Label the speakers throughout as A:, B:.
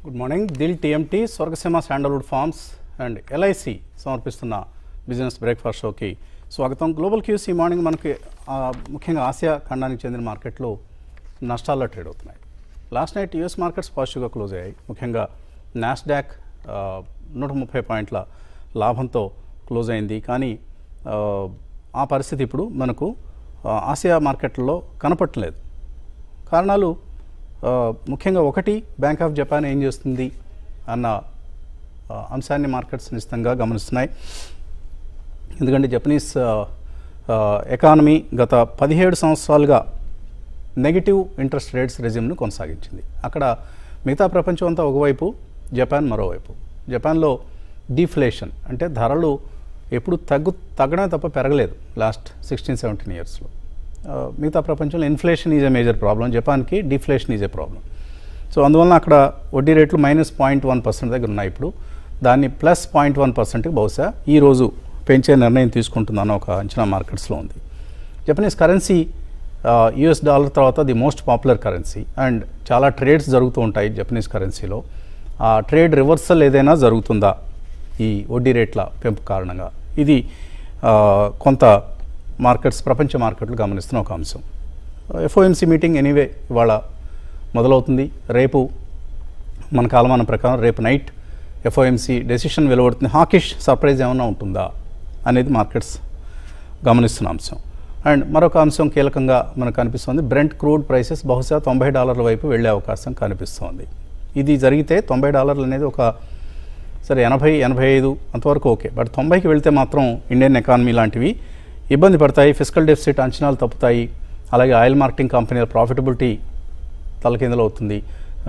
A: Good morning Dil TMT Swargaseema Sandalwood Farms and LIC సమర్పిస్తున్న business breakfast షోకి స్వాగతం గ్లోబల్ క్యూస్ ఈ మార్నింగ్ మనకి ఆ, ముఖ్యంగా ఆసియా ఖండానికి చెందిన మార్కెట్లు నష్టాల్లో ట్రేడ్ అవుతున్నాయి లాస్ట్ నైట్ యూఎస్ మార్కెట్స్ పాజిటివ్గా క్లోజ్ అయ్యాయి ముఖ్యంగా నాస్డాక్ నూట ముప్పై పాయింట్ల లాభంతో క్లోజ్ అయింది కానీ ఆ, ఆ పరిస్థితి ఇప్పుడు మనకు ఆ, ఆసియా మార్కెట్లలో కనపట్టలేదు కారణాలు ఆ, ముఖ్యంగా ఒకటి బ్యాంక్ ఆఫ్ జపాన్ ఏం చేస్తుంది అన్న ఆ, అంశాన్ని మార్కెట్స్ నిశ్చితంగా గమనిస్తున్నాయి ఎందుకంటే జపనీస్ ఆ, ఆ, ఎకానమీ గత పదిహేడు సంవత్సరాలుగా నెగిటివ్ ఇంట్రెస్ట్ రేట్స్ రెజిమ్ను కొనసాగించింది అక్కడ మిగతా ప్రపంచం అంతా ఒకవైపు జపాన్ మరోవైపు జపాన్లో డిఫ్లేషన్ అంటే ధరలు ఎప్పుడు తగ్గు తగ్గడమే తప్ప పెరగలేదు లాస్ట్ సిక్స్టీన్ సెవెంటీన్ ఇయర్స్లో మిగతా ప్రపంచంలో inflation is a major problem జపాన్కి deflation is a problem so అందువలన అక్కడ వడ్డీ రేట్లు మైనస్ పాయింట్ వన్ పర్సెంట్ దగ్గర ఉన్నాయి ఇప్పుడు దాన్ని ప్లస్ పాయింట్ వన్ పర్సెంట్కి బహుశా ఈ రోజు పెంచే నిర్ణయం తీసుకుంటుందన్న ఒక అంచనా మార్కెట్స్లో ఉంది జపనీస్ కరెన్సీ యుఎస్ డాలర్ తర్వాత the most popular currency and చాలా ట్రేడ్స్ జరుగుతూ ఉంటాయి జపనీస్ కరెన్సీలో ఆ ట్రేడ్ రివర్సల్ ఏదైనా జరుగుతుందా ఈ వడ్డీ రేట్ల పెంపు కారణంగా ఇది ఆ, కొంత మార్కెట్స్ ప్రపంచ మార్కెట్లు గమనిస్తున్న ఒక అంశం ఎఫ్ఓఎంసీ మీటింగ్ ఎనీవే ఇవాళ మొదలవుతుంది రేపు మన కాలమానం ప్రకారం రేపు నైట్ ఎఫ్ఓఎంసీ డెసిషన్ వెలువడుతుంది హాకిష్ సర్ప్రైజ్ ఏమైనా ఉంటుందా అనేది మార్కెట్స్ గమనిస్తున్న అంశం అండ్ మరొక అంశం కీలకంగా మనకు కనిపిస్తుంది బ్రెంట్ క్రూడ్ ప్రైసెస్ బహుశా తొంభై డాలర్ల వైపు వెళ్ళే అవకాశం కనిపిస్తోంది ఇది జరిగితే తొంభై డాలర్లు అనేది ఒక సరే ఎనభై ఎనభై ఐదు అంతవరకు ఓకే బట్ తొంభైకి వెళ్తే మాత్రం ఇండియన్ ఎకానమీ లాంటివి ఇబ్బంది పడతాయి ఫిజికల్ డెఫిసిట్ అంచనాలు తప్పుతాయి అలాగే ఆయిల్ మార్కెటింగ్ కంపెనీల ప్రాఫిటబిలిటీ తలకిందులు అవుతుంది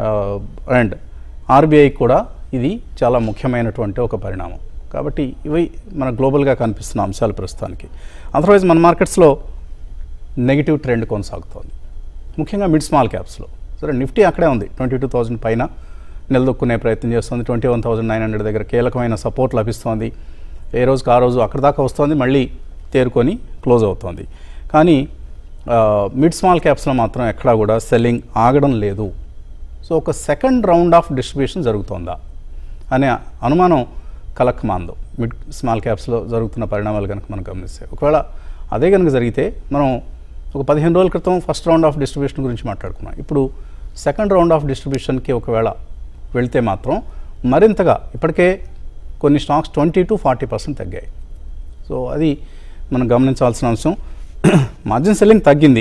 A: అండ్ ఆర్బీఐ కూడా ఇది చాలా ముఖ్యమైనటువంటి ఒక పరిణామం కాబట్టి ఇవి మన గ్లోబల్గా కనిపిస్తున్న అంశాలు ప్రస్తుతానికి అదర్వైజ్ మన మార్కెట్స్లో నెగిటివ్ ట్రెండ్ కొనసాగుతోంది ముఖ్యంగా మిడ్ స్మాల్ క్యాప్స్లో సరే నిఫ్టీ అక్కడే ఉంది ట్వంటీ టూ థౌజండ్ పైన నిలదొక్కునే ప్రయత్నం చేస్తుంది twenty one thousand nine hundred దగ్గర కీలకమైన సపోర్ట్ లభిస్తోంది ఏ రోజుకి ఆ రోజు అక్కడ దాకా వస్తుంది మళ్ళీ తేరుకొని క్లోజ్ అవుతోంది కానీ మిడ్ స్మాల్ క్యాప్స్లో మాత్రం ఎక్కడా కూడా సెల్లింగ్ ఆగడం లేదు సో ఒక సెకండ్ రౌండ్ ఆఫ్ డిస్ట్రిబ్యూషన్ జరుగుతోందా అనే అనుమానం కలక్మాందు మిడ్ స్మాల్ క్యాప్స్లో జరుగుతున్న పరిణామాలు కనుక మనం గమనిస్తే ఒకవేళ అదే కనుక జరిగితే మనం ఒక పదిహేను రోజుల క్రితం ఫస్ట్ రౌండ్ ఆఫ్ డిస్ట్రిబ్యూషన్ గురించి మాట్లాడుకున్నాం ఇప్పుడు సెకండ్ రౌండ్ ఆఫ్ డిస్ట్రిబ్యూషన్కి ఒకవేళ వెళ్తే మాత్రం మరింతగా ఇప్పటికే కొన్ని stocks twenty two forty percent తగ్గాయి సో అది మనం గమనించాల్సిన అంశం మార్జిన్ సెల్లింగ్ తగ్గింది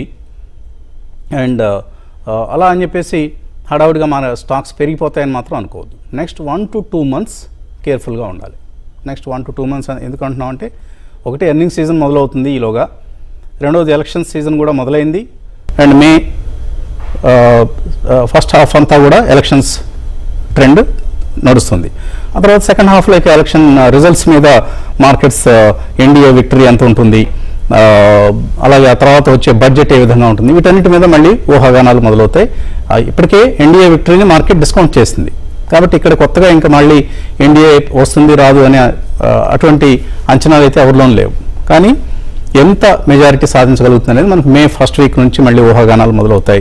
A: అండ్ అలా అని చెప్పేసి హడావుడిగా మన స్టాక్స్ పెరిగిపోతాయని మాత్రం అనుకోవద్దు next one to two months కేర్ఫుల్గా ఉండాలి next one to two months ఎందుకు అంటున్నాం అంటే ఒకటి ఎర్నింగ్ సీజన్ మొదలవుతుంది ఈలోగా రెండవది ఎలక్షన్ సీజన్ కూడా మొదలైంది అండ్ మే ఫస్ట్ హాఫ్ అంతా కూడా ఎలక్షన్స్ ట్రెండ్ నడుస్తుంది ఆ తర్వాత సెకండ్ హాఫ్లో ఇక ఎలక్షన్ రిజల్ట్స్ మీద మార్కెట్స్ ఎన్డీఏ విక్టరీ ఎంత ఉంటుంది ఆ, అలాగే ఆ తర్వాత వచ్చే బడ్జెట్ ఏ విధంగా ఉంటుంది వీటన్నిటి మీద మళ్ళీ ఊహాగానాలు మొదలవుతాయి ఆ, ఇప్పటికే ఎన్డీఏ విక్టరీని మార్కెట్ డిస్కౌంట్ చేసింది కాబట్టి ఇక్కడ కొత్తగా ఇంకా మళ్ళీ ఎన్డీఏ వస్తుంది రాదు అనే ఆ, అటువంటి అంచనాలు అయితే ఎవరిలోనూ లేవు కానీ ఎంత మెజారిటీ సాధించగలుగుతుంది అనేది మనకు మే ఫస్ట్ వీక్ నుంచి మళ్ళీ ఊహాగానాలు మొదలవుతాయి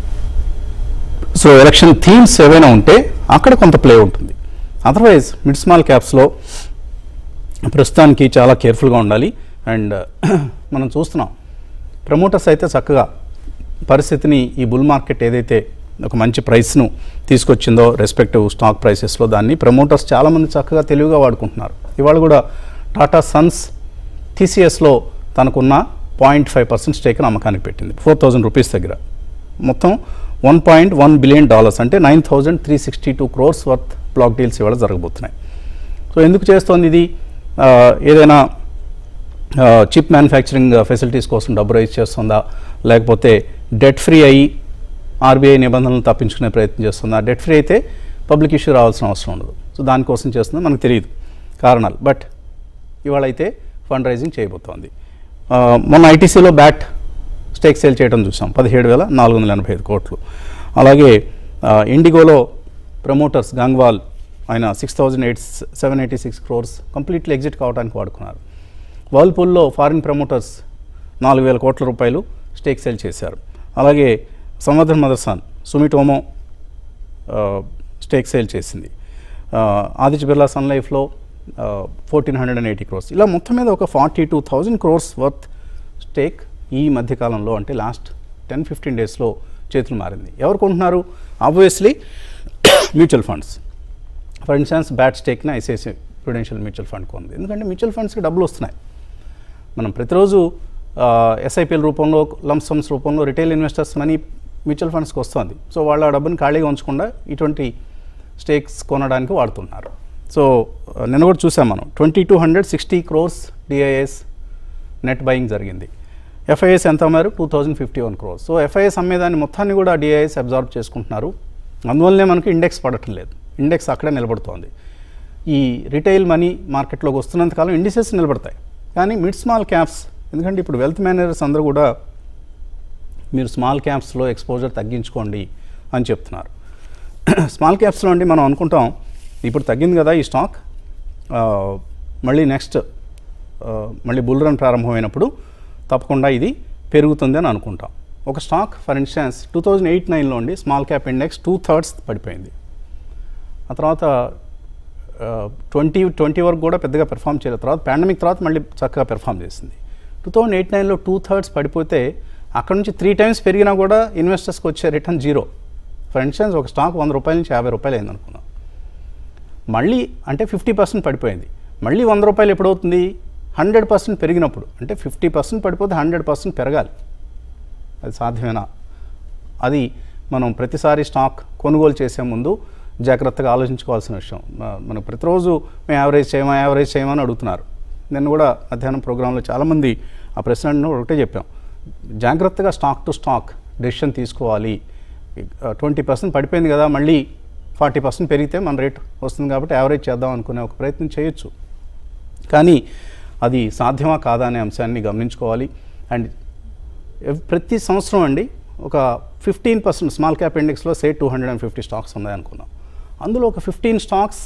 A: సో ఎలక్షన్ థీమ్స్ ఏవైనా ఉంటే అక్కడ కొంత ప్లే ఉంటుంది అదర్వైజ్ మిడ్ స్మాల్ క్యాప్స్లో ప్రస్తుతానికి చాలా కేర్ఫుల్గా ఉండాలి అండ్ మనం చూస్తున్నాం ప్రమోటర్స్ అయితే చక్కగా పరిస్థితిని ఈ బుల్ మార్కెట్ ఏదైతే ఒక మంచి ప్రైస్ను తీసుకొచ్చిందో రెస్పెక్టివ్ స్టాక్ ప్రైసెస్లో దాన్ని ప్రమోటర్స్ చాలామంది చక్కగా తెలివిగా వాడుకుంటున్నారు ఇవాళ కూడా టాటా సన్స్ టీసీఎస్లో తనకున్న పాయింట్ ఫైవ్ పర్సెంట్ స్టేక్ అమ్మకానికి పెట్టింది ఫోర్ థౌజండ్ రూపీస్ దగ్గర మొత్తం one point one billion dollars అంటే nine thousand three sixty two crores worth block deals ఇవాళ జరగబోతున్నాయి సో ఎందుకు చేస్తోంది ఇది ఆ, ఏదైనా చిప్ మ్యానుఫ్యాక్చరింగ్ ఫెసిలిటీస్ కోసం డబ్బు రైజ్ చేస్తుందా లేకపోతే డెట్ ఫ్రీ అయ్యి ఆర్బీఐ నిబంధనలను తప్పించుకునే ప్రయత్నం చేస్తుందా డెట్ ఫ్రీ అయితే పబ్లిక్ ఇష్యూ రావాల్సిన అవసరం ఉండదు సో దానికోసం చేస్తుందో మనకు తెలియదు కారణాలు బట్ ఇవాళ అయితే ఫండ్ రైజింగ్ చేయబోతోంది ఆ, మొన్న ఐటీసీలో బ్యాట్ స్టేక్ సేల్ చేయడం చూసాం పదిహేడు వేల నాలుగు వందల ఎనభై ఐదు కోట్లు అలాగే ఆ, ఇండిగోలో ప్రమోటర్స్ గంగ్వాల్ ఆయన six thousand eight seven eighty six crores completely exit కావడానికి వాడుకున్నారు వర్ల్పూల్లో ఫారిన్ ప్రమోటర్స్ నాలుగు వేల కోట్ల రూపాయలు స్టేక్ సేల్ చేశారు అలాగే Samvardhana Motherson Sumitomo stake sale చేసింది ఆ, ఆదిత్య బిర్లా సన్ లైఫ్లో fourteen hundred and eighty crores ఇలా మొత్తం మీద ఒక forty two thousand crores worth stake ఈ మధ్యకాలంలో అంటే లాస్ట్ టెన్ ఫిఫ్టీన్ డేస్లో చేతులు మారింది ఎవరు కొంటున్నారు obviously mutual funds for instance BAT స్టేక్ని ఐసిఐసిఐ ప్రుడెన్షియల్ మ్యూచువల్ ఫండ్ కొంది ఎందుకంటే మ్యూచువల్ ఫండ్స్కి డబ్బులు వస్తున్నాయి మనం ప్రతిరోజు ఎస్ఐపిఎల్ రూపంలో లంసమ్స్ రూపంలో రిటైల్ ఇన్వెస్టర్స్ మనీ మ్యూచువల్ ఫండ్స్కి వస్తుంది సో వాళ్ళ ఆ డబ్బుని ఖాళీగా ఉంచకుండా ఇటువంటి స్టేక్స్ కొనడానికి వాడుతున్నారు సో ఆ, నిన్న కూడా చూసాం మనం twenty two hundred sixty crores DIIs net buying జరిగింది ఎఫ్ఐఎస్ ఎంత అమ్మారు two thousand fifty one crores so FIIs అమ్మేదాన్ని మొత్తాన్ని కూడా డిఐఎస్ అబ్జార్బ్ చేసుకుంటున్నారు అందువల్లనే మనకి ఇండెక్స్ పడటం లేదు ఇండెక్స్ అక్కడే నిలబడుతోంది ఈ రిటైల్ మనీ మార్కెట్లోకి వస్తున్నంతకాలం ఇండిసెస్ నిలబడతాయి కానీ మిడ్ స్మాల్ క్యాప్స్ ఎందుకంటే ఇప్పుడు వెల్త్ మేనేజర్స్ అందరూ కూడా మీరు స్మాల్ క్యాప్స్లో ఎక్స్పోజర్ తగ్గించుకోండి అని చెప్తున్నారు స్మాల్ క్యాప్స్లో అండి మనం అనుకుంటాం ఇప్పుడు తగ్గింది కదా ఈ స్టాక్ ఆ, మళ్ళీ నెక్స్ట్ ఆ, మళ్ళీ బుల్ రన్ ప్రారంభమైనప్పుడు తప్పకుండా ఇది పెరుగుతుంది అని అనుకుంటాం ఒక stock for instance two thousand eight నైన్లో అండి small cap index two thirds పడిపోయింది ఆ తర్వాత ట్వంటీ ట్వంటీ వరకు కూడా పెద్దగా పెర్ఫామ్ చేయలేదు తర్వాత పాండమిక్ తర్వాత మళ్ళీ చక్కగా పెర్ఫామ్ చేసింది టూ థౌజండ్ ఎయిట్ నైన్లో టూ థర్డ్స్ పడిపోతే అక్కడ నుంచి త్రీ టైమ్స్ పెరిగినా కూడా ఇన్వెస్టర్స్కి వచ్చే రిటర్న్ జీరో ఫర్ ఇన్స్టెన్స్ ఒక స్టాక్ వంద రూపాయల నుంచి యాభై రూపాయలు అయింది అనుకున్నాం మళ్ళీ అంటే ఫిఫ్టీ పర్సెంట్ పడిపోయింది మళ్ళీ వంద రూపాయలు ఎప్పుడవుతుంది హండ్రెడ్ పర్సెంట్ పెరిగినప్పుడు అంటే ఫిఫ్టీ పర్సెంట్ పడిపోతే హండ్రెడ్ పర్సెంట్ పెరగాలి అది సాధ్యమేనా అది మనం ప్రతిసారి స్టాక్ కొనుగోలు చేసే ముందు జాగ్రత్తగా ఆలోచించుకోవాల్సిన విషయం మ- మనం ప్రతిరోజు మేము యావరేజ్ చేయమా యావరేజ్ చేయమని అడుగుతున్నారు నిన్న కూడా మధ్యాహ్నం ప్రోగ్రాంలో చాలామంది ఆ ప్రశ్న అడిగిన ఒకటే చెప్పాం జాగ్రత్తగా స్టాక్ టు స్టాక్ డెసిషన్ తీసుకోవాలి ట్వంటీ పర్సెంట్ పడిపోయింది కదా మళ్ళీ ఫార్టీ పర్సెంట్ పెరిగితే మన రేట్ వస్తుంది కాబట్టి యావరేజ్ చేద్దాం అనుకునే ఒక ప్రయత్నం చేయొచ్చు కానీ అది సాధ్యమా కాదా అనే అంశాన్ని గమనించుకోవాలి అండ్ ఎవ్- ప్రతి సంవత్సరం అండి ఒక ఫిఫ్టీన్ పర్సెంట్ స్మాల్ క్యాప్ ఇండెక్స్లో say two hundred and fifty stocks ఉన్నాయనుకున్నాం అందులో ఒక ఫిఫ్టీన్ స్టాక్స్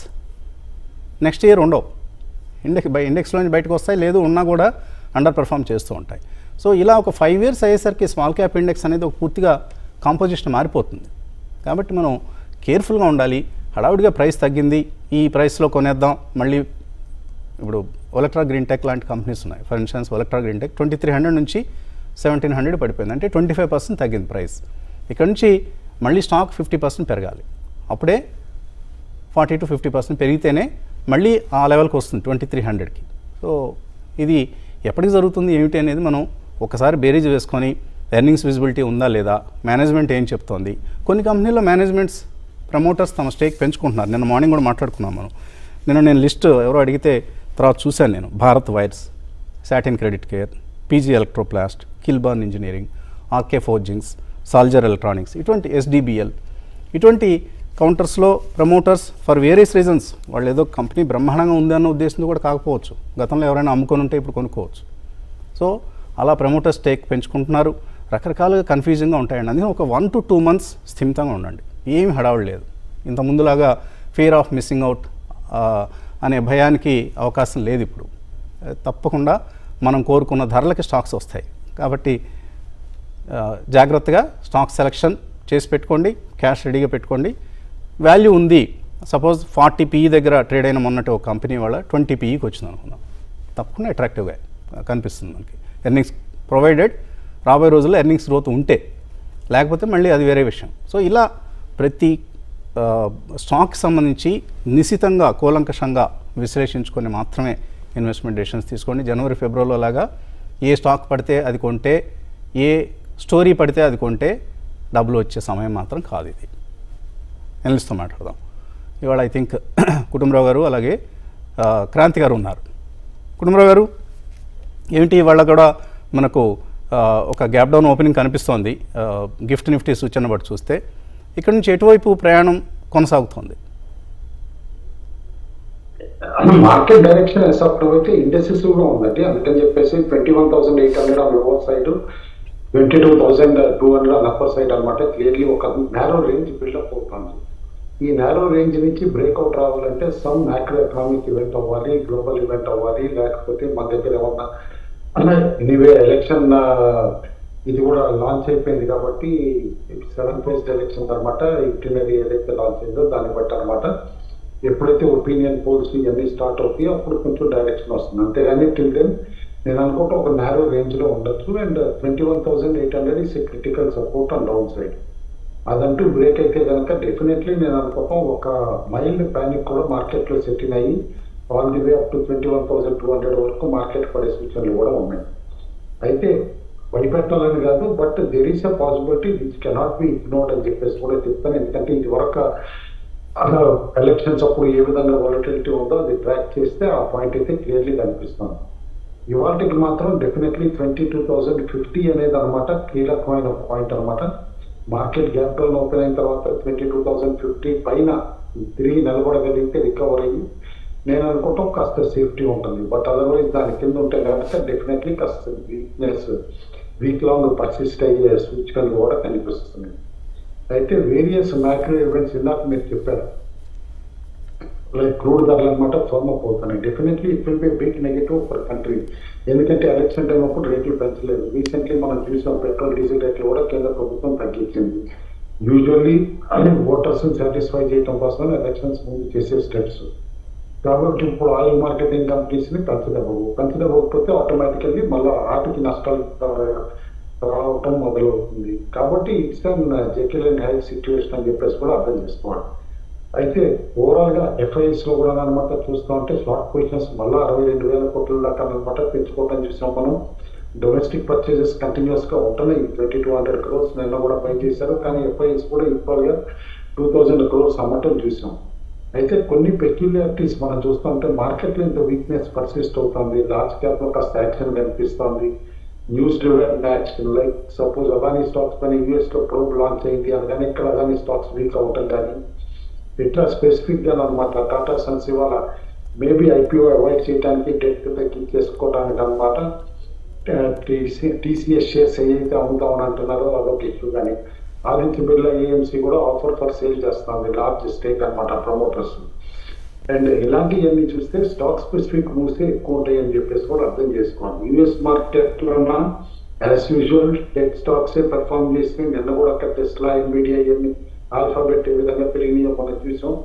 A: నెక్స్ట్ ఇయర్ ఉండవు ఇండెక్స్ బై ఇండెక్స్లో నుంచి బయటకు వస్తాయి లేదు ఉన్నా కూడా అండర్ పెర్ఫామ్ చేస్తూ ఉంటాయి సో ఇలా ఒక ఫైవ్ ఇయర్స్ అయ్యేసరికి స్మాల్ క్యాప్ ఇండెక్స్ అనేది ఒక పూర్తిగా కాంపోజిషన్ మారిపోతుంది కాబట్టి మనం కేర్ఫుల్గా ఉండాలి హడావుడిగా ప్రైస్ తగ్గింది ఈ ప్రైస్లో కొనేద్దాం మళ్ళీ ఇప్పుడు ఒలెక్ట్రా గ్రీన్ టెక్ లాంటి కంపెనీస్ ఉన్నాయి for instance Olectra green tech twenty three hundred నుంచి సెవెంటీన్ హండ్రెడ్ పడిపోయింది అంటే ట్వంటీ ఫైవ్ పర్సెంట్ తగ్గింది ప్రైస్ ఇక్కడ నుంచి మళ్ళీ స్టాక్ ఫిఫ్టీ పర్సెంట్ పెరగాలి అప్పుడే ఫార్టీ టు ఫిఫ్టీ పర్సెంట్ పెరిగితేనే మళ్ళీ ఆ లెవెల్కి వస్తుంది ట్వంటీ త్రీ హండ్రెడ్కి సో ఇది ఎప్పటికి జరుగుతుంది ఏమిటి అనేది మనం ఒకసారి బేరీజ్ వేసుకొని ఎర్నింగ్స్ విజిబిలిటీ ఉందా లేదా మేనేజ్మెంట్ ఏం చెప్తోంది కొన్ని కంపెనీల్లో మేనేజ్మెంట్స్ ప్రమోటర్స్ తమ స్టేక్ పెంచుకుంటున్నారు నిన్న మార్నింగ్ కూడా మాట్లాడుకున్నాం మనం నిన్న నేను లిస్ట్ ఎవరో అడిగితే తర్వాత చూశాను నేను Bharat Wires Satin Credit Care PG Electroplast Kilburn Engineering RK Forgings Salzer Electronics ఇటువంటి ఎస్డిబిఎల్ ఇటువంటి కౌంటర్స్లో ప్రమోటర్స్ ఫర్ వేరియస్ రీజన్స్ వాళ్ళు ఏదో కంపెనీ బ్రహ్మాండంగా ఉంది అన్న ఉద్దేశంతో కూడా కాకపోవచ్చు గతంలో ఎవరైనా అమ్ముకొని ఉంటే ఇప్పుడు కొనుక్కోవచ్చు సో అలా ప్రమోటర్స్ టేక్ పెంచుకుంటున్నారు రకరకాలుగా కన్ఫ్యూజింగ్గా ఉంటాయండి అందుకని ఒక వన్ టు టూ మంత్స్ స్థిమితంగా ఉండండి ఏమి హడావుడు లేదు ఇంత ముందులాగా ఫియర్ ఆఫ్ మిస్సింగ్ అవుట్ అనే భయానికి అవకాశం లేదు ఇప్పుడు ఆ, తప్పకుండా మనం కోరుకున్న ధరలకి స్టాక్స్ వస్తాయి కాబట్టి ఆ, జాగ్రత్తగా స్టాక్ సెలెక్షన్ చేసి పెట్టుకోండి క్యాష్ రెడీగా పెట్టుకోండి వాల్యూ ఉంది సపోజ్ ఫార్టీ పీఈ దగ్గర ట్రేడ్ అయిన మొన్నటి ఒక కంపెనీ వాళ్ళ ట్వంటీ పీఈకి వచ్చింది అనుకుందాం తప్పకుండా అట్రాక్టివ్గా కనిపిస్తుంది మనకి ఎర్నింగ్స్ ప్రొవైడెడ్ రాబోయే రోజుల్లో ఎర్నింగ్స్ గ్రోత్ ఉంటే లేకపోతే మళ్ళీ అది వేరే విషయం సో ఇలా ప్రతి ఆ, స్టాక్కి సంబంధించి నిశితంగా కూలంకషంగా విశ్లేషించుకొని మాత్రమే ఇన్వెస్ట్మెంట్ డెసిషన్స్ తీసుకోండి జనవరి ఫిబ్రవరిలో లాగా ఏ స్టాక్ పడితే అది కొంటే ఏ స్టోరీ పడితే అది కొంటే డబ్బులు వచ్చే సమయం మాత్రం కాదు ఇది ఎనలిస్ట్తో మాట్లాడదాం ఇవాళ ఐ థింక్ కుటుంబరావు గారు అలాగే ఆ, క్రాంతి గారు ఉన్నారు కుటుంబరావు గారు ఏమిటి ఇవాళ కూడా మనకు ఆ, ఒక గ్యాప్ డౌన్ ఓపెనింగ్ కనిపిస్తోంది ఆ, గిఫ్ట్ నిఫ్టీ సూచన బట్టి చూస్తే ఇక్కడ నుంచి ఎటువైపు ప్రయాణం కొనసాగుతోంది
B: మార్కెట్ డైరెక్షన్ ఎస్ ఆఫ్ అయితే ఇండెసిసివ్ గా ఉందండి అందుకని చెప్పేసి twenty one thousand eight hundred on lower side twenty two thousand two hundred on upper side అనమాట క్లియర్లీ ఒక నేరో రేంజ్ బిల్డప్ అవుతుంది ఈ నేరో రేంజ్ నుంచి బ్రేక్అవుట్ రావాలంటే సమ్ మ్యాక్రో ఎకనామిక్ ఈవెంట్ అవ్వాలి గ్లోబల్ ఈవెంట్ అవ్వాలి లేకపోతే మన దగ్గర ఏమన్నా ఎనీవే ఎలక్షన్ ఇది కూడా లాంచ్ అయిపోయింది కాబట్టి సెవెన్ ఫేజ్ ఎలక్షన్ అనమాట ఇటినరీ ఏదైతే లాంచ్ అయిందో దాన్ని బట్టి అనమాట ఎప్పుడైతే ఒపీనియన్ పోల్స్ ఇవన్నీ స్టార్ట్ అవుతాయో అప్పుడు కొంచెం డైరెక్షన్ వస్తుంది అంతేగాని టిల్ దెన్ నేను అనుకుంటా ఒక నేరో రేంజ్ లో ఉండొచ్చు and twenty one thousand eight hundred is critical support on down side అదంటూ బ్రేక్ అయితే కనుక డెఫినెట్లీ నేను అనుకోవటం ఒక మైల్డ్ ప్యానిక్ కూడా మార్కెట్ లో సెటిల్ అయ్యి all the way up to twenty one thousand two hundred వరకు మార్కెట్ పడే సూచనలు కూడా ఉన్నాయి అయితే భయపెట్టాలని కాదు but there is a possibility which cannot be ignored అని చెప్పేసి కూడా చెప్తాను ఎందుకంటే ఇది వరకు ఎలక్షన్స్ అప్పుడు ఏ విధంగా వాలటిలిటీ ఉందో అది ట్రాక్ చేస్తే ఆ పాయింట్ అయితే క్లియర్లీ కనిపిస్తుంది ఇవాళకి మాత్రం definitely twenty two thousand fifty అనేది అనమాట కీలకమైన పాయింట్ అనమాట మార్కెట్ గ్యాప్ డౌన్ ఓపెన్ అయిన తర్వాత ట్వంటీ టూ థౌసండ్ ఫిఫ్టీ పైన తిరిగి నిలబడగలిగితే రికవర్ అయ్యి నేను అనుకుంటాం కాస్త సేఫ్టీ ఉంటుంది బట్ అదర్వైజ్ దాని కింద ఉంటే కనుక డెఫినెట్లీ కాస్త వీక్నెస్ వీక్ లాంగ్ పర్సిస్ట్ అయ్యే సూచనలు కూడా కనిపిస్తున్నాయి అయితే వేరియస్ మ్యాక్రో ఈవెంట్స్ ఇందాక మీరు చెప్పారు లైక్ క్రూడ్ ధరలు అనమాట ఫర్మ్ అప్ అవుతున్నాయి definitely it will be big negative for country ఎందుకంటే ఎలక్షన్ టైం అప్పుడు రేట్లు పెంచలేదు రీసెంట్లీ మనం చూసాం పెట్రోల్ డీజిల్ రేట్లు కూడా కేంద్ర ప్రభుత్వం తగ్గించింది యూజువల్లీ ఓటర్స్ సాటిస్ఫై చేయడం కోసం ఎలక్షన్స్ ముందు చేసే స్టెప్స్ కాబట్టి ఇప్పుడు ఆయిల్ మార్కెటింగ్ కంపెనీస్ ని పెంచదవ్వవు పెంచదవ్వకపోతే ఆటోమేటికల్లీ మళ్ళీ ఆటికి నష్టాలు రావటం మొదలవుతుంది కాబట్టి it's an Jekyll and Hyde situation అని చెప్పేసి కూడా అర్థం చేసుకోవాలి అయితే ఓవరాల్ గా ఎఫ్ఐఎస్ లో కూడా అనమాట చూస్తా ఉంటే షార్ట్ పొజిషన్స్ మళ్ళీ అరవై రెండు వేల కోట్ల దాకా అనమాట పెంచుకోవడం చూసాం మనం డొమెస్టిక్ పర్చేజెస్ కంటిన్యూస్ గా ఉంటున్నాయి ట్వంటీ టూ హండ్రెడ్ క్రోర్స్ నిన్న కూడా పై చేశారు కానీ ఎఫ్ఐఎస్ కూడా ఈక్వల్ గా టూ థౌజండ్ క్రోర్స్ అమ్మటం చూసాం అయితే కొన్ని పెక్యులారిటీస్ మనం చూస్తుంటే మార్కెట్ లో ఇంత వీక్నెస్ పర్సిస్ట్ అవుతుంది లార్జ్ క్యాప్ లో కాస్త యాక్షన్ కనిపిస్తుంది news driven action like suppose Adani stocks పైన యూఎస్ లో ప్రోబ్ లాంచ్ అయింది అనగానే ఇక్కడ అదానీ స్టాక్స్ వీక్ అవటం కానీ ఇట్లా స్పెసిఫిక్ గా అనమాట టాటా సన్స్ ఇవాళ మేబీ ఐపీఓ అవాయిడ్ చేయడానికి డెట్ తగ్గించేసుకోవడానికి అనమాట టీసీఎస్ షేర్స్ ఏదైతే అమ్ముతామని అంటున్నారో అదొక ఇష్యూ కానీ ఆదిత్య బిర్లా ఏఎంసీ కూడా ఆఫర్ ఫర్ సేల్ చేస్తుంది లార్జ్ స్టేక్ అనమాట ప్రమోటర్స్ అండ్ ఇలాంటివన్నీ చూస్తే స్టాక్ స్పెసిఫిక్ మూవ్స్ ఎక్కువ ఉంటాయి అని చెప్పేసి కూడా అర్థం చేసుకోవాలి యూఎస్ మార్కెట్ లో as usual tech stocks perform చేసి నిన్న కూడా అక్కడ టెస్లా ఎన్విడియా ఇవన్నీ ఆల్ఫాబెట్ ఏ విధంగా పెరిగినాయో మనం చూసాం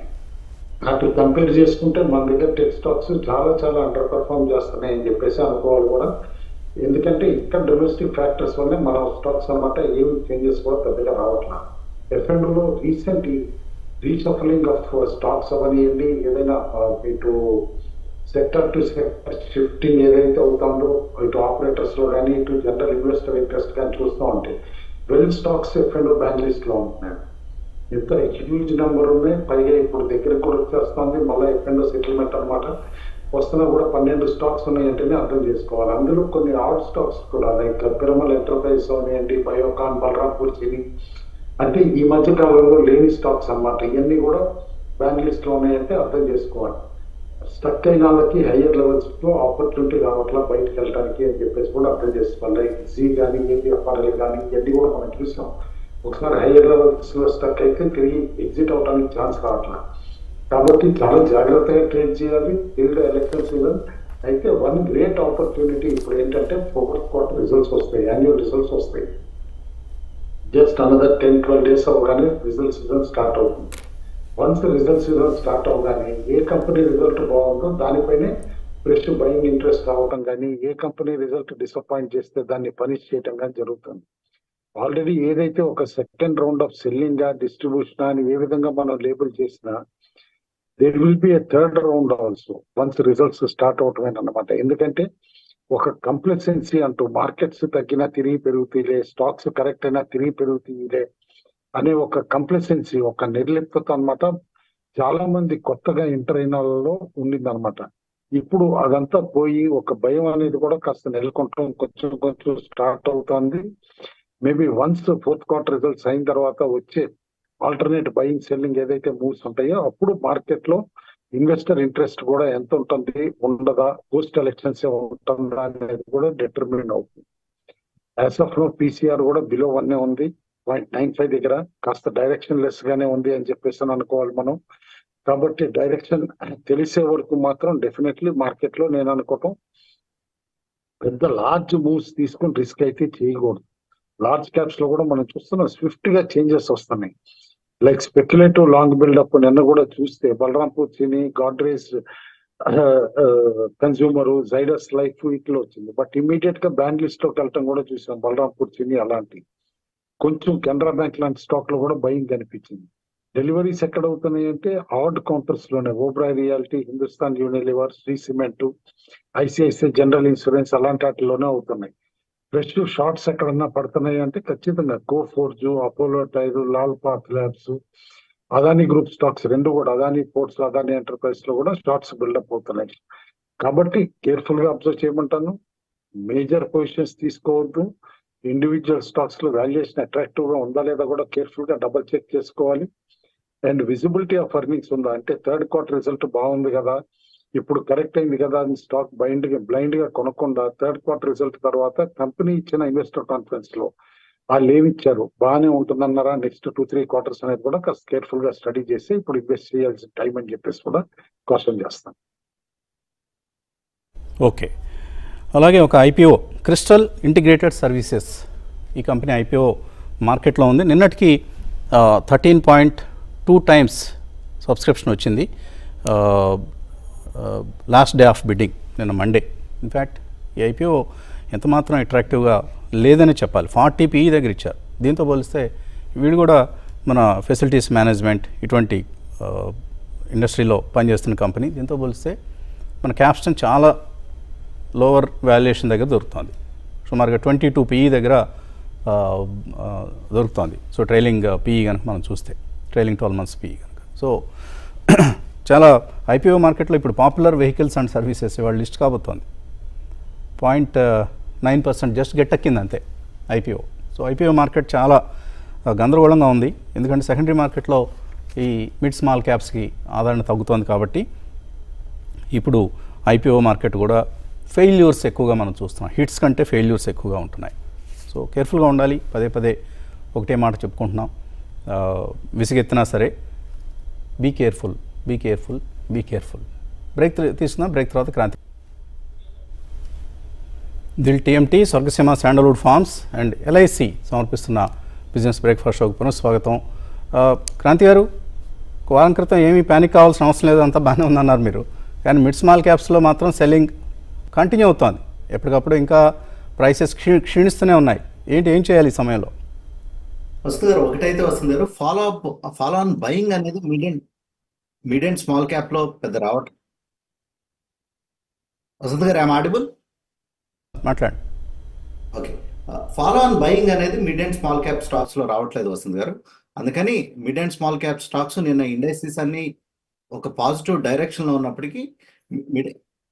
B: అటు కంపేర్ చేసుకుంటే మన దగ్గర టెక్ స్టాక్స్ చాలా చాలా అండర్ పర్ఫార్మ్ చేస్తున్నాయి అని చెప్పేసి అనుకోవాలి కూడా ఎందుకంటే ఇక్కడ డొమెస్టిక్ ఫ్యాక్టర్స్ వల్లే మన స్టాక్స్ అనమాట ఏమి చేంజెస్ కూడా పెద్దగా రావట్లా ఎఫ్ఎండ్లో రీసెంట్ రీషఫలింగ్ ఆఫ్ స్టాక్స్ అవనియండి ఏదైనా ఇటు సెక్టర్ టు సెక్టర్ షిఫ్టింగ్ ఏదైతే అవుతుందో ఇటు ఆపరేటర్స్ లో కానీ ఇటు జనరల్ ఇన్వెస్టర్ ఇంట్రెస్ట్ కానీ చూస్తూ ఉంటే వెల్ స్టాక్స్ ఎఫ్ఎండ్ బ్యాంక్ లిస్ట్ లో ఉంటున్నాయి ఇంత హ్యూజ్ నెంబర్ ఉన్నాయి పైగా ఇప్పుడు దగ్గరకు కూడా వచ్చేస్తుంది మళ్ళీ ఎఫ్ఎండ్ సెటిల్మెంట్ అనమాట వస్తున్నా కూడా పన్నెండు స్టాక్స్ ఉన్నాయంటేనే అర్థం చేసుకోవాలి అందులో కొన్ని అవుట్ స్టాక్స్ కూడా లైక్ పిరమల్ ఎంటర్ప్రైజ్ ఉన్నాయండి బయోకాన్ బలరాంపూర్ చిని అంటే ఈ మధ్య కాలంలో లేని స్టాక్స్ అన్నమాట ఇవన్నీ కూడా బ్యాంక్ లిస్ట్ లో ఉన్నాయంటే అర్థం చేసుకోవాలి స్టక్ అయిన వాళ్ళకి హయ్యర్ లెవెల్స్ లో ఆపర్చునిటీ రావట్లా బయటకు వెళ్ళడానికి అని చెప్పేసి కూడా అర్థం చేసుకోవాలి లైక్ జీ కానీ ఏపీఎఫ్ఆర్ఎల్ కానీ ఇవన్నీ కూడా మనం చూసాం ఒకసారి హయ్యర్ లెవెల్స్ లో స్టక్ అయితే తిరిగి ఎగ్జిట్ అవడానికి ఛాన్స్ రావట్లా కాబట్టి చాలా జాగ్రత్తగా ట్రేడ్ చేయాలి తిరిగి ఎలక్షన్ సీజన్ అయితే వన్ గ్రేట్ ఆపర్చునిటీ ఇప్పుడు ఏంటంటే ఫోర్త్ క్వార్టర్ రిజల్ట్స్ వస్తాయి యాన్యువల్ రిజల్ట్స్ వస్తాయి just another ten twelve days అవగానే రిజల్ట్ సీజన్ స్టార్ట్ అవుతుంది వన్స్ రిజల్ట్ సీజన్ స్టార్ట్ అవగానే ఏ కంపెనీ రిజల్ట్ బాగుందో దానిపైనే ఫ్రెష్ బయింగ్ ఇంట్రెస్ట్ రావడం కానీ ఏ కంపెనీ రిజల్ట్ డిసప్పాయింట్ చేస్తే దాన్ని పనిష్ చేయడం కానీ జరుగుతుంది ఆల్రెడీ ఏదైతే ఒక second round of selling distribution అని ఏ విధంగా మనం లేబుల్ చేసినా there will be a third round also once results start అవటమే అన్నమాట ఎందుకంటే ఒక కంప్లెక్సెన్సీ అంటూ మార్కెట్స్ తగ్గినా తిరిగి పెరుగుతాయిలే స్టాక్స్ కరెక్ట్ అయినా తిరిగి పెరుగుతాయిలే అనే ఒక కంప్లెసెన్సీ ఒక నిర్లిప్తత అనమాట చాలా మంది కొత్తగా ఎంటర్ అయిన వాళ్ళలో ఉండింది అనమాట ఇప్పుడు అదంతా పోయి ఒక భయం అనేది కూడా కాస్త నెలకొంటాం కొంచెం కొంచెం స్టార్ట్ అవుతుంది maybe once fourth quarter results అయిన తర్వాత వచ్చే ఆల్టర్నేట్ బయింగ్ సెల్లింగ్ ఏదైతే మూవ్స్ ఉంటాయో అప్పుడు మార్కెట్ లో ఇన్వెస్టర్ ఇంట్రెస్ట్ కూడా ఎంత ఉంటుంది ఉండదా పోస్ట్ ఎలక్షన్స్ ఉంటుందా అనేది కూడా డిటర్మిన్ అవుతుంది యాజ్ ఆఫ్ నో పీసీఆర్ కూడా బిలో వన్ ఉంది పాయింట్ నైన్ ఫైవ్ దగ్గర కాస్త డైరెక్షన్ లెస్ గానే ఉంది అని చెప్పేసి అని అనుకోవాలి మనం కాబట్టి డైరెక్షన్ తెలిసే వరకు మాత్రం డెఫినెట్లీ మార్కెట్ లో నేను అనుకోవటం పెద్ద లార్జ్ మూవ్స్ తీసుకుని రిస్క్ అయితే చేయకూడదు లార్జ్ క్యాప్స్ లో కూడా మనం చూస్తున్నాం స్విఫ్ట్ గా చేంజెస్ వస్తున్నాయి లైక్ స్పెక్యులేటివ్ లాంగ్ బిల్డప్ నిన్న కూడా చూస్తే Balrampur Chini Godrej Consumer Zydus Life week లో వచ్చింది బట్ ఇమీడియట్ గా బ్యాండ్ లిస్ట్ లోకి వెళ్ళటం కూడా చూసాం బలరాంపూర్ చిని అలాంటి కొంచెం కెనరా బ్యాంక్ లాంటి స్టాక్ లో కూడా భయం కనిపించింది డెలివరీస్ ఎక్కడ అవుతున్నాయి అంటే ఆర్డ్ కౌంటర్స్ లోనే Oberoi Realty Hindustan Unilever Shree Cement ICICI General Insurance అలాంటి వాటిలోనే అవుతున్నాయి ఫ్రెష్ షార్ట్స్ ఎక్కడన్నా పడుతున్నాయి అంటే ఖచ్చితంగా కో ఫోర్జు Apollo Tyre Lal Path Labs Adani group stocks రెండు కూడా అదాని పోర్ట్స్ అదాని ఎంటర్ప్రైజ్ లో కూడా స్టాక్స్ బిల్డప్ అవుతున్నాయి కాబట్టి కేర్ఫుల్ గా అబ్జర్వ్ చేయమంటాను మేజర్ పొజిషన్స్ తీసుకోవద్దు ఇండివిజువల్ స్టాక్స్ లో వాల్యుయేషన్ అట్రాక్టివ్ గా ఉందా లేదా కూడా కేర్ఫుల్ గా డబుల్ చెక్ చేసుకోవాలి అండ్ విజిబిలిటీ ఆఫ్ ఎర్నింగ్స్ ఉందా అంటే థర్డ్ క్వార్టర్ రిజల్ట్ బాగుంది కదా ఇప్పుడు కరెక్ట్ అయింది కదా అని స్టాక్ బైండ్ గా బ్లైండ్ గా కొనకుండా థర్డ్ క్వార్టర్ రిజల్ట్ తర్వాత కంపెనీ ఇచ్చిన ఇన్వెస్టర్ కాన్ఫరెన్స్ లో వాళ్ళు ఏమి ఇచ్చారు బాగానే ఉంటుందన్నారా నెక్స్ట్ టూ త్రీ క్వార్టర్స్ అనేది కూడా కాస్త కేర్ఫుల్ గా స్టడీ చేసి ఇప్పుడు ఇన్వెస్ట్ చేయాల్సిన టైం అని చెప్పేసి కూడా క్వశ్చన్ చేస్తాం
A: ఓకే అలాగే ఒక ఐపీఓ క్రిస్టల్ ఇంటిగ్రేటెడ్ సర్వీసెస్ ఈ కంపెనీ ఐపీఓ మార్కెట్లో ఉంది నిన్నటికి thirteen point two times subscription వచ్చింది లాస్ట్ డే ఆఫ్ బిడ్డింగ్ నిన్న మండే ఇన్ఫ్యాక్ట్ ఈ ఐపీఓ ఎంత మాత్రం అట్రాక్టివ్గా లేదని చెప్పాలి ఫార్టీ పీఈ దగ్గర ఇచ్చారు దీంతో పోలిస్తే వీడు కూడా మన ఫెసిలిటీస్ మేనేజ్మెంట్ ఇటువంటి ఇండస్ట్రీలో పనిచేస్తున్న కంపెనీ దీంతో పోలిస్తే మన క్యాప్స్టన్ చాలా లోవర్ వాల్యుయేషన్ దగ్గర దొరుకుతుంది సుమారుగా ట్వంటీ టూ పీఈ దగ్గర ఆ, ఆ, దొరుకుతుంది సో ట్రైలింగ్ పీఈ కనుక మనం చూస్తే ట్రైలింగ్ ట్వెల్వ్ మంత్స్ పీఈ కనుక సో చాలా ఐపీఓ మార్కెట్లో ఇప్పుడు పాపులర్ వెహికల్స్ అండ్ సర్వీసెస్ ఇవాళ లిస్ట్ కాబోతోంది పాయింట్ నైన్ పర్సెంట్ జస్ట్ గెట్టెక్కింది అంతే ఐపీఓ సో ఐపీఓ మార్కెట్ చాలా ఆ, గందరగోళంగా ఉంది ఎందుకంటే సెకండరీ మార్కెట్లో ఈ మిడ్ స్మాల్ క్యాప్స్కి ఆదరణ తగ్గుతోంది కాబట్టి ఇప్పుడు ఐపీఓ మార్కెట్ కూడా ఫెయిల్యూర్స్ ఎక్కువగా మనం చూస్తున్నాం హిట్స్ కంటే ఫెయిల్యూర్స్ ఎక్కువగా ఉంటున్నాయి సో కేర్ఫుల్గా ఉండాలి పదే పదే ఒకటే మాట చెప్పుకుంటున్నాం ఆ, విసిగెత్తినా సరే be careful be careful be careful break తీసుకున్నా బ్రేక్ తర్వాత Kranti Dil TMT Swargaseema Sandalwood Farms and LIC సమర్పిస్తున్న బిజినెస్ బ్రేక్ఫాస్ట్ షోకి పునఃస్వాగతం ఆ, క్రాంతి గారు ఒక వారం క్రితం ఏమీ ప్యానిక్ కావాల్సిన అవసరం లేదు అంతా బాగానే ఉందన్నారు మీరు కానీ మిడ్ స్మాల్ క్యాప్స్లో మాత్రం సెల్లింగ్ కంటిన్యూ అవుతోంది ఎప్పటికప్పుడు ఇంకా ప్రైసెస్ క్షీ క్షీణిస్తూనే ఉన్నాయి ఏంటి ఏం చేయాలి ఈ సమయంలో
C: వస్తుంది గారు ఒకటైతే వస్తుంది గారు follow up follow on buying అనేది mid and mid and small cap లో పెద్ద రావట్లేదు వసంత్ గారు ఐమ్ ఆడిబుల్
A: మాట్లాడండి
C: ఓకే ఫాలో ఆన్ బయింగ్ అనేది mid and small cap stocks లో రావట్లేదు వసంత్ గారు అందుకని mid and small cap stocks నిన్న ఇండస్ట్రీస్ అన్ని ఒక పాజిటివ్ డైరెక్షన్ లో ఉన్నప్పటికీ మిడ్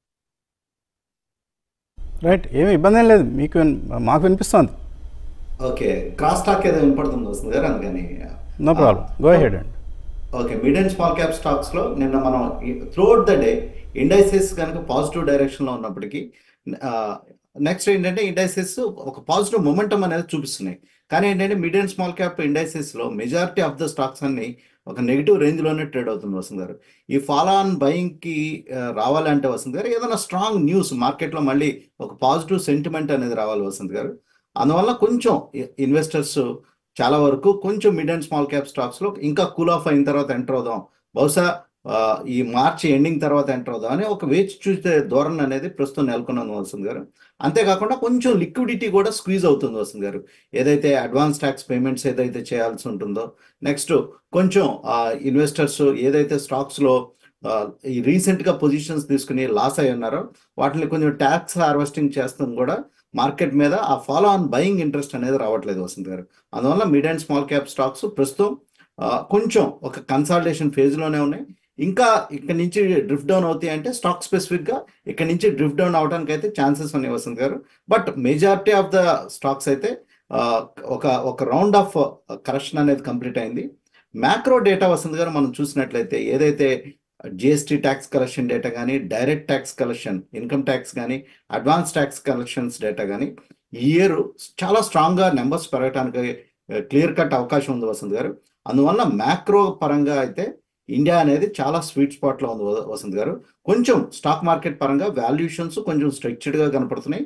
A: రైట్ ఏమి ఇబ్బంది ఏం లేదు మీకు విన్- మాకు వినిపిస్తోంది
C: ఓకే క్రాస్ టాక్ ఏదో వినపడుతుంది వస్తుంది గారు అందుకని
A: నో ప్రాబ్లం గో హెడ్ అండి
C: okay mid and small cap stocks లో నిన్న మనం త్రూఅవుట్ ద డే ఇండైసెస్ కనుక పాజిటివ్ డైరెక్షన్ లో ఉన్నప్పటికీ నెక్స్ట్ ఏంటంటే ఇండైసెస్ ఒక పాజిటివ్ మొమెంటం అనేది చూపిస్తున్నాయి కానీ ఏంటంటే mid and small cap indices లో మెజారిటీ ఆఫ్ ద స్టాక్స్ అన్ని ఒక నెగిటివ్ రేంజ్ లోనే ట్రేడ్ అవుతుంది వసంత్ గారు ఈ ఫాలో ఆన్ బయింగ్ కి ఆ, రావాలంటే వసంత్ గారు ఏదైనా స్ట్రాంగ్ న్యూస్ మార్కెట్ లో మళ్ళీ ఒక పాజిటివ్ సెంటిమెంట్ అనేది రావాలి వసంత్ గారు అందువల్ల కొంచెం ఇన్వెస్టర్స్ చాలా వరకు కొంచెం mid and small cap stocks లో ఇంకా కూల్ ఆఫ్ అయిన తర్వాత ఎంటర్ అవుదాం బహుశా ఆ, ఈ మార్చి ఎండింగ్ తర్వాత ఎంటర్ అవుదాం అని ఒక వేచి చూసే ధోరణి అనేది ప్రస్తుతం నెలకొన్నది వసంత్ గారు అంతేకాకుండా కొంచెం లిక్విడిటీ కూడా స్క్వీజ్ అవుతుంది వసంత్ గారు ఏదైతే అడ్వాన్స్ ట్యాక్స్ పేమెంట్స్ ఏదైతే చేయాల్సి ఉంటుందో నెక్స్ట్ కొంచెం ఇన్వెస్టర్స్ ఏదైతే స్టాక్స్ లో ఆ, ఈ రీసెంట్ గా పొజిషన్స్ తీసుకుని లాస్ అయి ఉన్నారో వాటిని కొంచెం ట్యాక్స్ హార్వెస్టింగ్ చేస్తాం కూడా మార్కెట్ మీద ఆ ఫాలో ఆన్ బయింగ్ ఇంట్రెస్ట్ అనేది రావట్లేదు వసంత్ గారు అందువల్ల mid and small cap stocks ప్రస్తుతం ఆ, కొంచెం ఒక కన్సాలిడేషన్ ఫేజ్ లోనే ఉన్నాయి ఇంకా ఇక్కడ నుంచి డ్రిఫ్ట్ డౌన్ అవుతాయి అంటే స్టాక్ స్పెసిఫిక్ గా ఇక్కడ నుంచి డ్రిఫ్ట్ డౌన్ అవడానికి అయితే ఛాన్సెస్ ఉన్నాయి Vasant garu but majority of the stocks అయితే ఆ, ఒక ఒక రౌండ్ ఆఫ్ కరెక్షన్ అనేది కంప్లీట్ అయింది మ్యాక్రో డేటా వసంత్ గారు మనం చూసినట్లయితే ఏదైతే జిఎస్టీ ట్యాక్స్ కలెక్షన్ డేటా కానీ direct tax collection income tax కానీ అడ్వాన్స్ ట్యాక్స్ కలెక్షన్స్ డేటా కానీ ఈ ఇయర్ చాలా స్ట్రాంగ్ గా నెంబర్స్ పెరగడానికి క్లియర్ కట్ అవకాశం ఉంది వసంత్ గారు అందువల్ల మ్యాక్రో పరంగా అయితే ఇండియా అనేది చాలా స్వీట్ స్పాట్ లో ఉంది వ- వసంత్ గారు కొంచెం స్టాక్ మార్కెట్ పరంగా వాల్యుయేషన్స్ కొంచెం స్ట్రక్చర్డ్ గా కనపడుతున్నాయి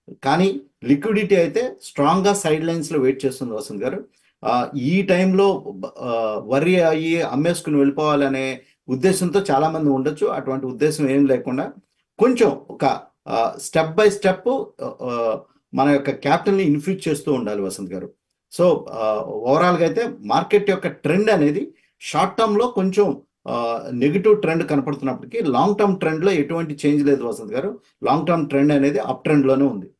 C: కానీ లిక్విడిటీ అయితే స్ట్రాంగ్ గా సైడ్ లైన్స్ లో వెయిట్ చేస్తుంది వసంత్ గారు ఆ, ఈ టైంలో వరి అయ్యి అమ్మేసుకుని వెళ్ళిపోవాలనే ఉద్దేశంతో చాలా మంది ఉండొచ్చు అటువంటి ఉద్దేశం ఏం లేకుండా కొంచెం ఒక స్టెప్ బై స్టెప్ మన యొక్క క్యాపిటల్ ని ఇన్ఫ్యూజ్ చేస్తూ ఉండాలి వసంత్ గారు సో ఓవరాల్ గా అయితే మార్కెట్ యొక్క ట్రెండ్ అనేది షార్ట్ టర్మ్ లో కొంచెం నెగిటివ్ ట్రెండ్ కనపడుతున్నప్పటికీ లాంగ్ టర్మ్ ట్రెండ్ లో ఎటువంటి చేంజ్ లేదు Vasant garu long term trend అనేది అప్ ట్రెండ్ లోనే ఉంది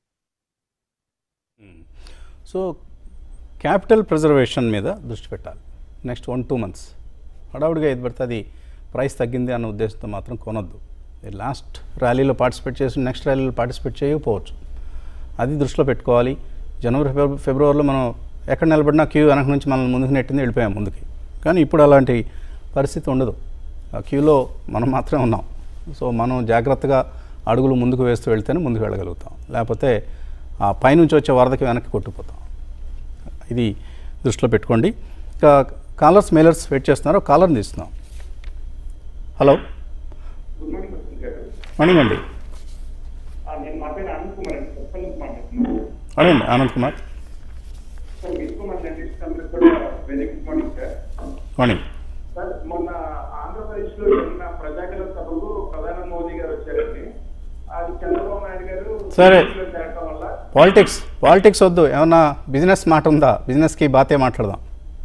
A: సో క్యాపిటల్ ప్రిజర్వేషన్ మీద దృష్టి పెట్టాలి నెక్స్ట్ వన్ టూ మంత్స్ హడావుడిగా ఏది పడితే అది ప్రైస్ తగ్గింది అన్న ఉద్దేశంతో మాత్రం కొనొద్దు లాస్ట్ ర్యాలీలో పార్టిసిపేట్ చేసి నెక్స్ట్ ర్యాలీలో పార్టిసిపేట్ చేయకపోవచ్చు అది దృష్టిలో పెట్టుకోవాలి జనవరి ఫిబ్రవరి ఫిబ్రవరిలో మనం ఎక్కడ నిలబడినా క్యూ వెనక నుంచి మనల్ని ముందుకు నెట్టింది వెళ్ళిపోయాం ముందుకి కానీ ఇప్పుడు అలాంటి పరిస్థితి ఉండదు ఆ క్యూలో మనం మాత్రమే ఉన్నాం సో మనం జాగ్రత్తగా అడుగులు ముందుకు వేస్తూ వెళ్తేనే ముందుకు వెళ్ళగలుగుతాం లేకపోతే ఆ పైనుంచి వచ్చే వరదకి వెనక్కి కొట్టుకుపోతాం ఇది దృష్టిలో పెట్టుకోండి ఇంకా కాలర్స్ మెయిలర్స్ వెయిట్ చేస్తున్నారు కాలర్ని తీస్తున్నాం హలో
D: గుడ్ మార్నింగ్ వసంత్ గారు
A: మార్నింగ్ అండి
D: ఆ, నేను మా పేరు ఆనంద్ కుమార్ అండి కొప్పల్ నుంచి మాట్లాడుతున్నాను
A: అడగండి ఆనంద్ కుమార్
D: సార్ మీకు మా జర్నలిస్ట్ అందరికి కూడా very good morning sir
A: morning
D: sir మొన్న ఆంధ్రప్రదేశ్ లో జరిగిన ప్రజాగల సభకు ప్రధాని మోదీ గారు వచ్చారండి అది చంద్రబాబు నాయుడు గారు
A: సరే.
D: ఢిల్లీలో జరగడం వల్ల
A: పాలిటిక్స్ పాలిటిక్స్ వద్దు ఏమన్నా బిజినెస్ మాట ఉందా బిజినెస్కి బాతే మాట్లాడదాం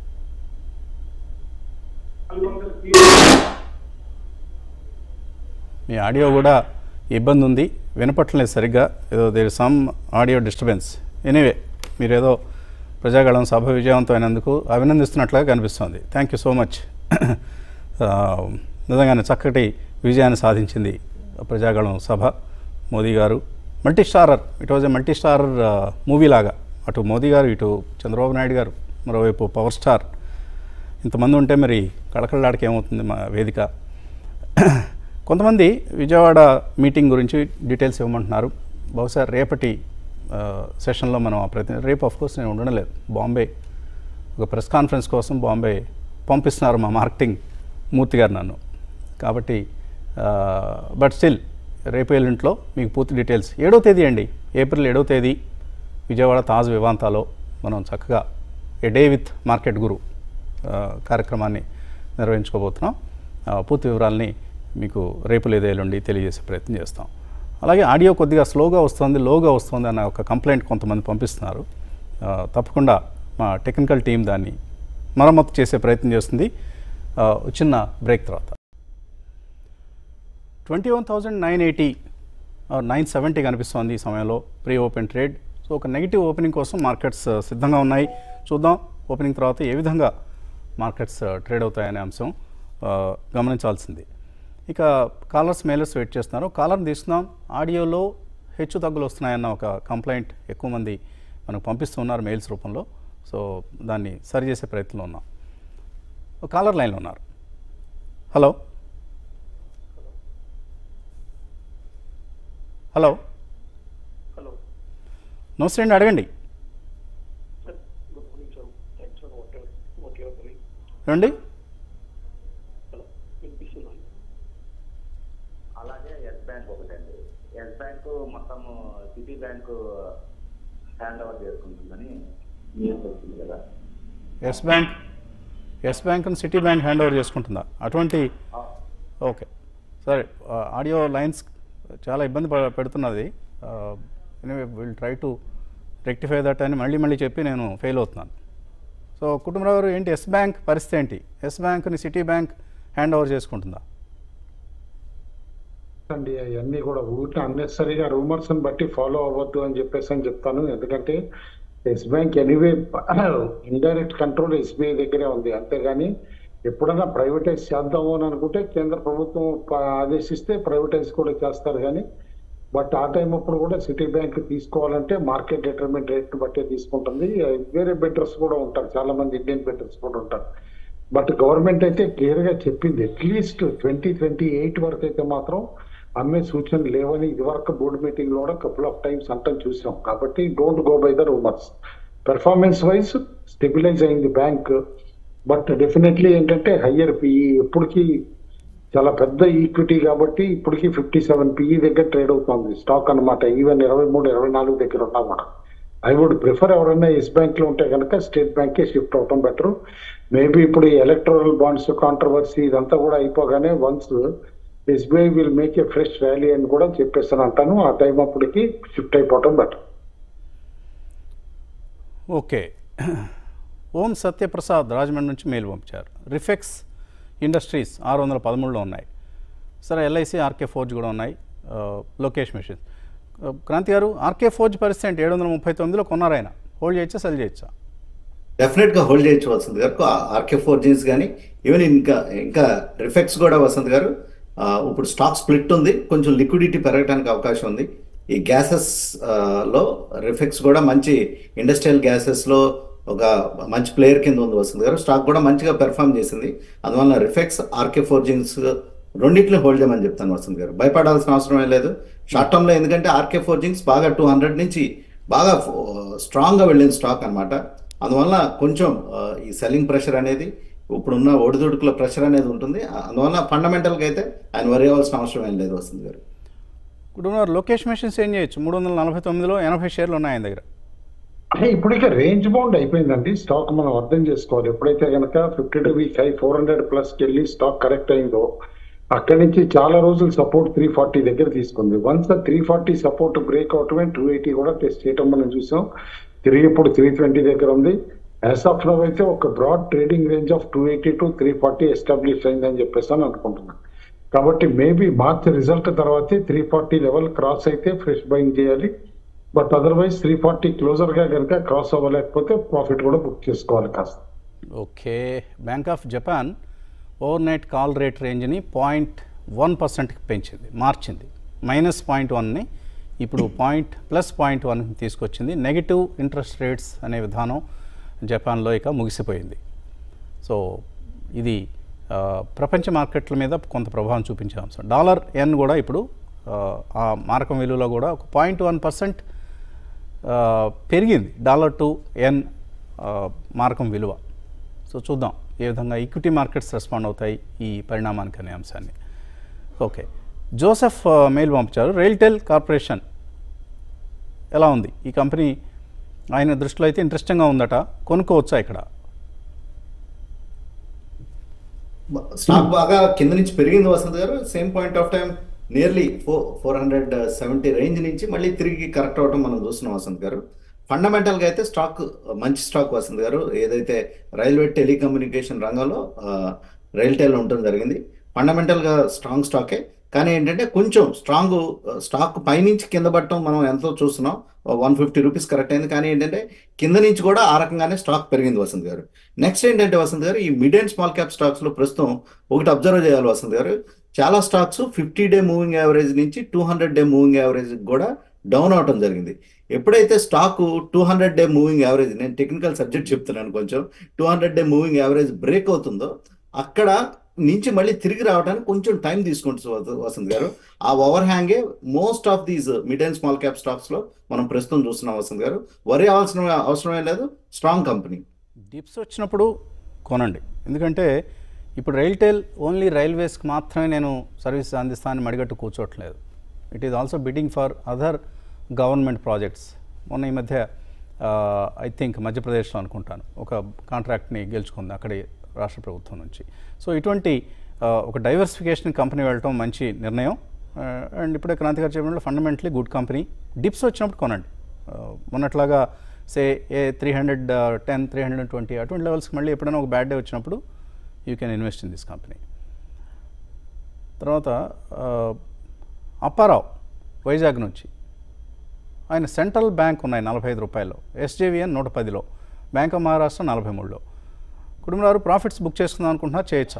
D: నాలుగు వందల సీట్లు
A: మీ ఆడియో కూడా ఇబ్బంది ఉంది వినపట్టలేదు సరిగ్గా ఏదో there some audio disturbance anyway మీరేదో ప్రజాగళం సభ విజయవంతమైనందుకు అభినందిస్తున్నట్లుగా కనిపిస్తోంది థ్యాంక్ యూ సో మచ్ నిజంగానే చక్కటి విజయాన్ని సాధించింది ప్రజాగళం సభ Modi garu multi starrer it was a multi starrer movie లాగా అటు మోదీ గారు ఇటు చంద్రబాబు నాయుడు గారు మరోవైపు పవర్ స్టార్ ఇంతమంది ఉంటే మరి కళకళలాడికి ఏమవుతుంది మా వేదిక కొంతమంది విజయవాడ మీటింగ్ గురించి డీటెయిల్స్ ఇవ్వమంటున్నారు బహుశా రేపటి ఆ, సెషన్లో మనం ఆ ప్రతి రేపు ఆఫ్ కోర్స్ నేను ఉండడం లేదు బాంబే ఒక ప్రెస్ కాన్ఫరెన్స్ కోసం బాంబే పంపిస్తున్నారు మా మార్కెటింగ్ మూర్తి గారు నన్ను కాబట్టి బట్ స్టిల్ రేపు ఎల్లుంట్లో మీకు పూర్తి డీటెయిల్స్ ఏడో తేదీ అండి ఏప్రిల్ ఏడో తేదీ విజయవాడ తాజ్ వివాంతాలో మనం చక్కగా a day with market guru ఆ, కార్యక్రమాన్ని నిర్వహించుకోబోతున్నాం ఆ, పూర్తి వివరాలని మీకు రేపు లేదా ఎల్లుండి తెలియజేసే ప్రయత్నం చేస్తాం అలాగే ఆడియో కొద్దిగా స్లోగా వస్తుంది లోగా వస్తుంది అన్న ఒక కంప్లైంట్ కొంతమంది పంపిస్తున్నారు ఆ, తప్పకుండా మా టెక్నికల్ టీం దాన్ని మరమ్మతు చేసే ప్రయత్నం చేస్తుంది ఆ, చిన్న బ్రేక్ తర్వాత twenty one thousand nine eighty nine seventy కనిపిస్తోంది ఈ సమయంలో ప్రీ ఓపెన్ ట్రేడ్ సో ఒక నెగిటివ్ ఓపెనింగ్ కోసం మార్కెట్స్ ఆ, సిద్ధంగా ఉన్నాయి చూద్దాం ఓపెనింగ్ తర్వాత ఏ విధంగా మార్కెట్స్ ఆ, ట్రేడ్ అవుతాయనే అంశం ఆ, గమనించాల్సింది ఇక కాలర్స్ మెయిలర్స్ వెయిట్ చేస్తున్నారు కాలర్ని తీస్తున్నాం ఆడియోలో హెచ్చు తగ్గులు వస్తున్నాయన్న ఒక కంప్లైంట్ ఎక్కువ మంది మనకు పంపిస్తున్నారు మెయిల్స్ రూపంలో సో దాన్ని సరిచేసే ప్రయత్నంలో ఉన్నాం ఒక కాలర్ లైన్లో ఉన్నారు హలో హలో
E: హలో
A: నమస్తే అండి అడగండి
E: sir good morning sir thanks for whatever what your doing
A: ఏమండి
E: హలో వినిపిస్తున్నాను
F: అలాగే ఎస్ బ్యాంక్ ఒకటండి ఎస్ బ్యాంక్ మొత్తం సిటీ బ్యాంక్ హ్యాండ్ ఓవర్ చేసుకుంటుందని న్యూస్ వచ్చింది కదా
A: ఎస్ బ్యాంక్ ఎస్ బ్యాంక్ని సిటీ బ్యాంక్ హ్యాండ్ ఓవర్ చేసుకుంటుందా అటువంటి ఓకే సరే ఆ, ఆడియో లైన్స్ చాలా ఇబ్బంది ప- పెడుతున్నది anyway will try to rectify that అని మళ్ళీ మళ్ళీ చెప్పి నేను ఫెయిల్ అవుతున్నాను సో కుటుంబరావు గారు ఏంటి ఎస్ బ్యాంక్ పరిస్థితి ఏంటి ఎస్ బ్యాంక్ని సిటీ బ్యాంక్ హ్యాండ్ ఓవర్ చేసుకుంటుందా
B: అండి అవన్నీ కూడా ఊరికే అన్నెసరీగా రూమర్స్ బట్టి ఫాలో అవ్వద్దు అని చెప్పేసి అని చెప్తాను ఎందుకంటే Yes Bank anyway indirect control SBI దగ్గరే ఉంది అంతేగాని ఎప్పుడైనా ప్రైవేటైజ్ చేద్దాము అని అనుకుంటే కేంద్ర ప్రభుత్వం ప- ఆదేశిస్తే ప్రైవేటైజ్ కూడా చేస్తారు కానీ బట్ ఆ టైం అప్పుడు కూడా సిటీ బ్యాంక్ తీసుకోవాలంటే మార్కెట్ డిటర్మెంట్ రేట్ బట్టే తీసుకుంటుంది వేరే బెటర్స్ కూడా ఉంటారు చాలా మంది ఇండియన్ బెటర్స్ కూడా ఉంటారు బట్ గవర్నమెంట్ అయితే క్లియర్ గా చెప్పింది అట్లీస్ట్ ట్వంటీ ట్వంటీ ఎయిట్ వరకు అయితే మాత్రం అమ్మే సూచనలు లేవని ఇదివరకు బోర్డు మీటింగ్ లో కూడా కపుల్ ఆఫ్ టైమ్స్ అంటాం చూసాం కాబట్టి don't go by the rumours performance wise stabilize అయింది బ్యాంక్ బట్ డెఫినెట్లీ ఏంటంటే హయ్యర్ పిఈ ఎప్పటికీ చాలా పెద్ద ఈక్విటీ కాబట్టి ఇప్పటికి ఫిఫ్టీ సెవెన్ పిఈ దగ్గర ట్రేడ్ అవుతుంది స్టాక్ అన్నమాట ఈవెన్ ఇరవై మూడు ఇరవై నాలుగు దగ్గర ఉన్నా కూడా ఐ వుడ్ ప్రిఫర్ ఎవరైనా ఎస్ బ్యాంక్ లో ఉంటే కనుక స్టేట్ బ్యాంక్ కే షిఫ్ట్ అవటం బెటర్ మేబీ ఇప్పుడు ఈ ఎలక్ట్రల్ బాండ్స్ కాంట్రవర్సీ ఇదంతా కూడా అయిపోగానే once SBI will make A fresh rally అని కూడా చెప్పేస్తాను అంటాను ఆ టైం అప్పటికి షిఫ్ట్ అయిపోవటం బెటర్
A: ఓకే ఓం సత్యప్రసాద్ రాజమండ్రి నుంచి మెయిల్ పంపించారు రిఫెక్స్ ఇండస్ట్రీస్ ఆరు వందల పదమూడులో ఉన్నాయి సరే ఎల్ఐసి ఆర్కే ఫోర్జ్ కూడా ఉన్నాయి ఆ, లోకేష్ మిషన్ ఆ, క్రాంతి గారు ఆర్కే ఫోర్జ్ పరిస్థితి ఏంటి ఏడు వందల ముప్పై తొమ్మిదిలో కొన్నారు ఆయన హోల్డ్ చేయొచ్చా సెల్ చేయొచ్చా
C: డెఫినెట్ గా హోల్డ్ చేయొచ్చు Vasant garu RK Forgings కానీ ఈవెన్ ఇంకా ఇంకా రిఫెక్స్ కూడా వసంత్ గారు ఆ, ఇప్పుడు స్టాక్ స్ప్లిట్ ఉంది కొంచెం లిక్విడిటీ పెరగడానికి అవకాశం ఉంది ఈ గ్యాసెస్ లో రిఫెక్స్ కూడా మంచి ఇండస్ట్రియల్ గ్యాసెస్ లో ఒక మంచి ప్లేయర్ కింద ఉంది వసంత్ గారు స్టాక్ కూడా మంచిగా పెర్ఫామ్ చేసింది అందువల్ల రిఫెక్స్ ఆర్కే ఫోర్ జీన్స్ రెండింటిని హోల్డ్ చేయమని చెప్తాను వసంత్ గారు భయపడాల్సిన అవసరం ఏం లేదు షార్ట్ టర్మ్ లో ఎందుకంటే ఆర్కే ఫోర్ జింక్స్ బాగా టూ హండ్రెడ్ నుంచి బాగా స్ట్రాంగ్ గా వెళ్ళిన స్టాక్ అన్నమాట అందువల్ల కొంచెం ఆ, ఈ సెల్లింగ్ ప్రెషర్ అనేది ఇప్పుడున్న ఒడిదుడుకుల ప్రెషర్ అనేది ఉంటుంది ఆ- అందువల్ల ఫండమెంటల్ గా అయితే ఆయన వరి అవ్వాల్సిన అవసరం ఏం లేదు వస్తుంది గారు
A: ఇప్పుడు ఉన్నారు లోకేష్ మిషన్స్ ఏం చేయొచ్చు మూడు వందల నలభై తొమ్మిదిలో ఎనభై షేర్లు ఉన్నాయి ఆయన దగ్గర
B: అంటే ఇప్పుడు ఇక రేంజ్ బౌండ్ అయిపోయిందండి స్టాక్ మనం అర్థం చేసుకోవాలి ఎప్పుడైతే కనుక fifty two week high four hundred plus వెళ్ళి స్టాక్ కరెక్ట్ అయిందో అక్కడి నుంచి చాలా రోజులు సపోర్ట్ త్రీ ఫార్టీ దగ్గర తీసుకుంది once three forty support break అవటమే టూ ఎయిటీ కూడా టెస్ట్ చేయటం మనం చూసాం తిరిగి ఇప్పుడు త్రీ ట్వంటీ దగ్గర ఉంది యాజ్ ఆఫ్ నవ్ అయితే ఒక broad trading range of two eighty to three forty establish అయిందని చెప్పేసి అని అనుకుంటున్నాను కాబట్టి మేబీ మార్చ్ రిజల్ట్ తర్వాతే త్రీ ఫార్టీ లెవెల్ క్రాస్ అయితే ఫ్రెష్ బయింగ్ చేయాలి but otherwise three forty closer గా కనుక క్రాస్ అవ్వలేకపోతే ప్రాఫిట్ కూడా బుక్ చేసుకోవాలి కాస్త
A: okay Bank of Japan overnight call rate రేంజ్ని పాయింట్ వన్ పర్సెంట్కి పెంచింది మార్చింది మైనస్ పాయింట్ వన్ని ఇప్పుడు పాయింట్ ప్లస్ పాయింట్ వన్ తీసుకొచ్చింది నెగిటివ్ ఇంట్రెస్ట్ రేట్స్ అనే విధానం జపాన్లో ఇక ముగిసిపోయింది సో ఇది ఆ, ప్రపంచ మార్కెట్ల మీద కొంత ప్రభావం చూపించే అంశం డాలర్ ఎన్ కూడా ఇప్పుడు ఆ, ఆ మారకం విలువలో కూడా ఒక పాయింట్ వన్ పర్సెంట్ పెరిగింది డాలర్ టు ఎన్ ఆ, మారకం విలువ సో చూద్దాం ఏ విధంగా ఈక్విటీ మార్కెట్స్ రెస్పాండ్ అవుతాయి ఈ పరిణామానికి అనే అంశాన్ని ఓకే జోసెఫ్ ఆ, మెయిల్ పంపించారు రైల్టెల్ కార్పొరేషన్ ఎలా ఉంది ఈ కంపెనీ ఆయన దృష్టిలో అయితే ఇంట్రెస్టింగ్గా ఉందట కొనుక్కోవచ్చా ఇక్కడ
C: స్టాక్ బాగా కింద నుంచి పెరిగింది Vasant garu same point of time nearly four four hundred seventy range నుంచి మళ్ళీ తిరిగి కరెక్ట్ అవడం మనం చూస్తున్నాం వసంత్ గారు ఫండమెంటల్ గా అయితే స్టాక్ మంచి స్టాక్ వసంత్ గారు ఏదైతే రైల్వే టెలికమ్యూనికేషన్ రంగంలో రైల్టెల్ ఉండడం జరిగింది ఫండమెంటల్ గా స్ట్రాంగ్ స్టాకే కానీ ఏంటంటే కొంచెం స్ట్రాంగ్ స్టాక్ పైనుంచి కింద పడటం మనం ఎంతో చూస్తున్నాం వన్ ఫిఫ్టీ రూపీస్ కరెక్ట్ అయింది కానీ ఏంటంటే కింద నుంచి కూడా ఆ రకంగానే స్టాక్ పెరిగింది వసంత్ గారు నెక్స్ట్ ఏంటంటే వసంత్ గారు ఈ mid and small cap stocks లో ప్రస్తుతం ఒకటి అబ్జర్వ్ చేయాలి వసంత్ గారు చాలా stocks fifty day moving average నుంచి two hundred day moving average కూడా డౌన్ అవటం జరిగింది ఎప్పుడైతే stock two hundred day moving average నేను టెక్నికల్ సబ్జెక్ట్ చెప్తున్నాను కొంచెం two hundred day moving average break అవుతుందో అక్కడ నుంచి మళ్ళీ తిరిగి రావడానికి కొంచెం టైం తీసుకుంటుంది వస- వసంత్ గారు ఆ ఓవర్ హ్యాంగే most of these mid and small cap stocks లో మనం ప్రస్తుతం చూస్తున్నాం వసంత్ గారు వరి అవ్వాల్సిన అవసరమే లేదు స్ట్రాంగ్ కంపెనీ
A: డిప్స్ వచ్చినప్పుడు కొనండి ఎందుకంటే ఇప్పుడు రైల్టెల్ ఓన్లీ రైల్వేస్కి మాత్రమే నేను సర్వీస్ అందిస్తానని మడిగట్టు కూర్చోట్లేదు it is also bidding for other government projects మొన్న ఈ మధ్య ఐ థింక్ మధ్యప్రదేశ్లో అనుకుంటాను ఒక కాంట్రాక్ట్ని గెలుచుకుంది అక్కడి రాష్ట్ర ప్రభుత్వం నుంచి సో ఇటువంటి ఆ, ఒక డైవర్సిఫికేషన్ కంపెనీ వెళ్ళటం మంచి నిర్ణయం అండ్ ఇప్పుడే క్రాంతి గారు చెప్పినట్లు ఫండమెంటలీ గుడ్ కంపెనీ డిప్స్ వచ్చినప్పుడు కొనండి ఆ, మొన్నట్లాగా say a three hundred ten three hundred twenty అటువంటి లెవెల్స్కి మళ్ళీ ఎప్పుడైనా ఒక బ్యాడ్ డే వచ్చినప్పుడు you can invest in this company తర్వాత ఆ, అప్పారావు వైజాగ్ నుంచి ఆయన సెంట్రల్ బ్యాంక్ ఉన్నాయి నలభై ఐదు రూపాయలు ఎస్జేవిఎన్ నూట పదిలో బ్యాంక్ ఆఫ్ మహారాష్ట్ర నలభై మూడులో కుటుంబారు ప్రాఫిట్స్ బుక్ చేసుకుందాం అనుకుంటున్నా చేయొచ్చా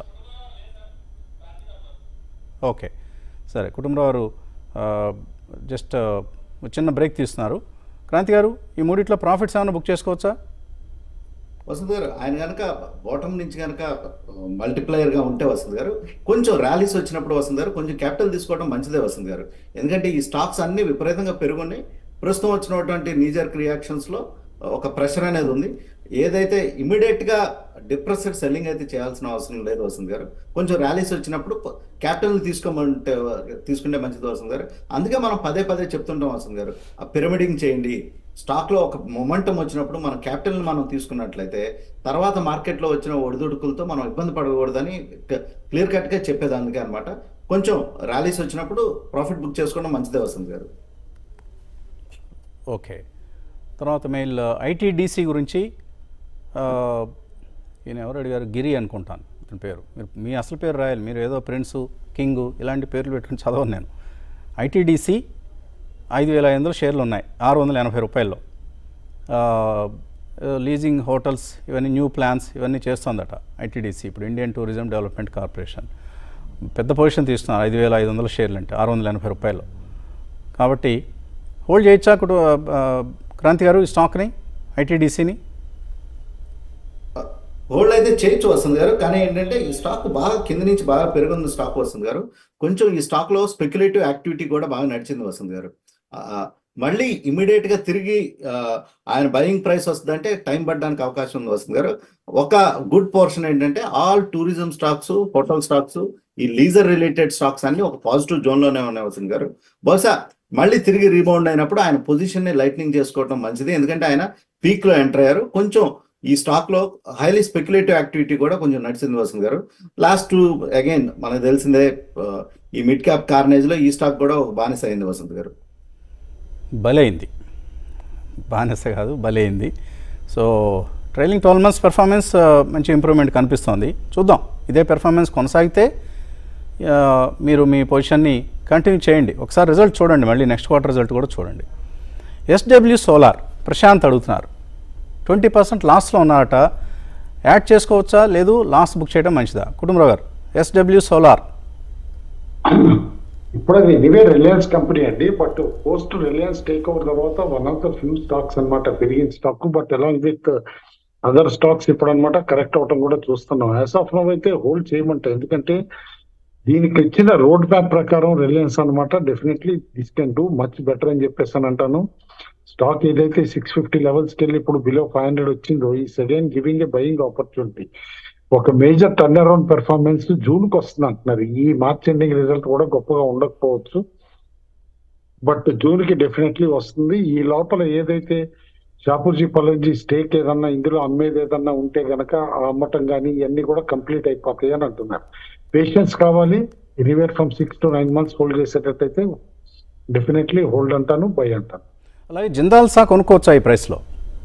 A: ఓకే సరే కుటుంబరావు జస్ట్ చిన్న బ్రేక్ తీస్తున్నారు క్రాంతి గారు ఈ మూడిట్లో ప్రాఫిట్స్ ఏమైనా బుక్ చేసుకోవచ్చా
C: వసంత్ గారు ఆయన కనుక బాటమ్ నుంచి కనుక మల్టిప్లయర్ గా ఉంటే వసంత్ గారు కొంచెం ర్యాలీస్ వచ్చినప్పుడు వసంత్ గారు కొంచెం క్యాపిటల్ తీసుకోవడం మంచిదే వసంత్ గారు ఎందుకంటే ఈ స్టాక్స్ అన్ని విపరీతంగా పెరుగున్నాయి ప్రస్తుతం వచ్చినటువంటి నీజర్క్ రియాక్షన్స్ లో ఒక ప్రెషర్ అనేది ఉంది ఏదైతే ఇమీడియట్ గా డిప్రెస్డ్ సెల్లింగ్ అయితే చేయాల్సిన అవసరం లేదు వసంత్ గారు కొంచెం ర్యాలీస్ వచ్చినప్పుడు క్యాపిటల్ తీసుకోమంటే తీసుకుంటే మంచిది వసంత్ గారు అందుకే మనం పదే పదే చెప్తుంటాం వసంత్ గారు ఆ పిరమిడింగ్ చేయండి స్టాక్ లో ఒక మొమెంటం వచ్చినప్పుడు మన క్యాపిటల్ మనం తీసుకున్నట్లయితే తర్వాత మార్కెట్ లో వచ్చిన ఒడిదుడుకులతో మనం ఇబ్బంది పడకూడదని క్లియర్ కట్ గా చెప్పేది అందుకే అనమాట కొంచెం ర్యాలీస్ వచ్చినప్పుడు ప్రాఫిట్ బుక్ చేసుకోవడం మంచిదే వసంత్ గారు
A: ఓకే తర్వాత మెయిల్ ఐటీడీసీ గురించి ఆ, ఈయన ఎవరు అడిగారు గిరి అనుకుంటాను ఇతని పేరు మీరు మీ అసలు పేరు రాయాలి మీరు ఏదో ప్రిన్స్ కింగ్ ఇలాంటి పేర్లు పెట్టుకుని చదవను నేను ఐటీడీసీ ఐదు వేల ఐదు వందల షేర్లు ఉన్నాయి ఆరు వందల ఎనభై రూపాయల్లో ఆ, లీజింగ్ హోటల్స్ ఇవన్నీ న్యూ ప్లాన్స్ ఇవన్నీ చేస్తుందట ఐటీడీసీ ఇప్పుడు ఇండియన్ టూరిజం డెవలప్మెంట్ కార్పొరేషన్ పెద్ద పొజిషన్ తీస్తున్నారు ఐదు వేల ఐదు వందల షేర్లు అంటే ఆరు వందల ఎనభై రూపాయలు కాబట్టి హోల్డ్ చేయొచ్చా కుటు ఆ, క్రాంతి గారు ఈ స్టాక్ని ఐటీడీసీని
C: హోల్డ్ అయితే చేయొచ్చు వస్తుంది గారు కానీ ఏంటంటే ఈ స్టాక్ బాగా కింద నుంచి బాగా పెరుగున్న స్టాక్ వస్తుంది గారు కొంచెం ఈ స్టాక్ లో స్పెక్యులేటివ్ యాక్టివిటీ కూడా బాగా నడిచింది వస్తుంది గారు ఆ, మళ్ళీ ఇమీడియట్ గా తిరిగి ఆ, ఆయన బయింగ్ ప్రైస్ వస్తుందంటే టైం పడడానికి అవకాశం ఉంది వస్తుంది గారు ఒక గుడ్ పోర్షన్ ఏంటంటే all tourism stocks hotel stocks ఈ లీజర్ రిలేటెడ్ స్టాక్స్ అన్ని ఒక పాజిటివ్ జోన్ లోనే ఉన్నాయి వస్తుంది గారు బహుశా మళ్ళీ తిరిగి రీబౌండ్ అయినప్పుడు ఆయన పొజిషన్ ని లైట్నింగ్ చేసుకోవడం మంచిది ఎందుకంటే ఆయన పీక్ లో ఎంటర్ అయ్యారు కొంచెం ఈ స్టాక్ లో హైలీ స్పెక్యులేటివ్ యాక్టివిటీ కూడా కొంచెం నడిచింది వసంత్ గారు లాస్ట్ టూ అగైన్ మనకు తెలిసిందే ఆ, ఈ మిడ్ క్యాప్ కార్నేజ్ లో ఈ స్టాక్ కూడా ఒక బానిస అయింది వసంత్ గారు
A: బలైంది బానిస కాదు బలైంది so trailing twelve months performance మంచి ఇంప్రూవ్మెంట్ కనిపిస్తోంది చూద్దాం ఇదే పెర్ఫార్మెన్స్ కొనసాగితే ఆ, మీరు మీ పొజిషన్ని కంటిన్యూ చేయండి ఒకసారి రిజల్ట్ చూడండి మళ్ళీ నెక్స్ట్ క్వార్టర్ రిజల్ట్ కూడా చూడండి ఎస్డబ్ల్యూ సోలార్ ప్రశాంత్ అడుగుతున్నారు ట్వంటీ పర్సెంట్ లాస్లో ఉన్నారట యాడ్ చేసుకోవచ్చా లేదు లాస్ బుక్ చేయడం మంచిదా కుటుంబరావు గారు ఎస్డబ్ల్యూ సోలార్
B: ఇప్పుడు అది ఎనీవే రిలయన్స్ కంపెనీ అండి but post Reliance takeover తర్వాత one of the few stocks అన్నమాట పెరిగిన stock but along with other stocks ఇప్పుడు అనమాట కరెక్ట్ అవటం కూడా చూస్తున్నాం యాజ్ ఆఫ్ నో అయితే హోల్డ్ చేయమంట ఎందుకంటే దీనికి ఇచ్చిన రోడ్ మ్యాప్ ప్రకారం రిలయన్స్ అన్నమాట definitely this can do much better అని చెప్పేసి అని అంటాను స్టాక్ ఏదైతే సిక్స్ ఫిఫ్టీ లెవెల్స్కి వెళ్ళి ఇప్పుడు బిలో ఫైవ్ హండ్రెడ్ వచ్చిందో ఈ second giving a buying opportunity ఒక major turnaround performance June కి వస్తుంది అంటున్నారు ఈ మార్చ్ ఎండింగ్ రిజల్ట్ కూడా గొప్పగా ఉండకపోవచ్చు బట్ జూన్ కి డెఫినెట్లీ వస్తుంది ఈ లోపల ఏదైతే షాపూర్జీ పల్లెంజీ స్టేక్ ఏదన్నా ఇందులో అమ్మేది ఏదన్నా ఉంటే గనక ఆ అమ్మటం కానీ ఇవన్నీ కూడా కంప్లీట్ అయిపోతాయి అని అంటున్నారు పేషెన్స్ కావాలి anywhere from six to nine months hold చేసేటట్టయితే డెఫినెట్లీ హోల్డ్ అంటాను బై అంటాను
A: అలాగే జిందాల్ సా కొనుక్కోవచ్చా ఈ ప్రైస్లో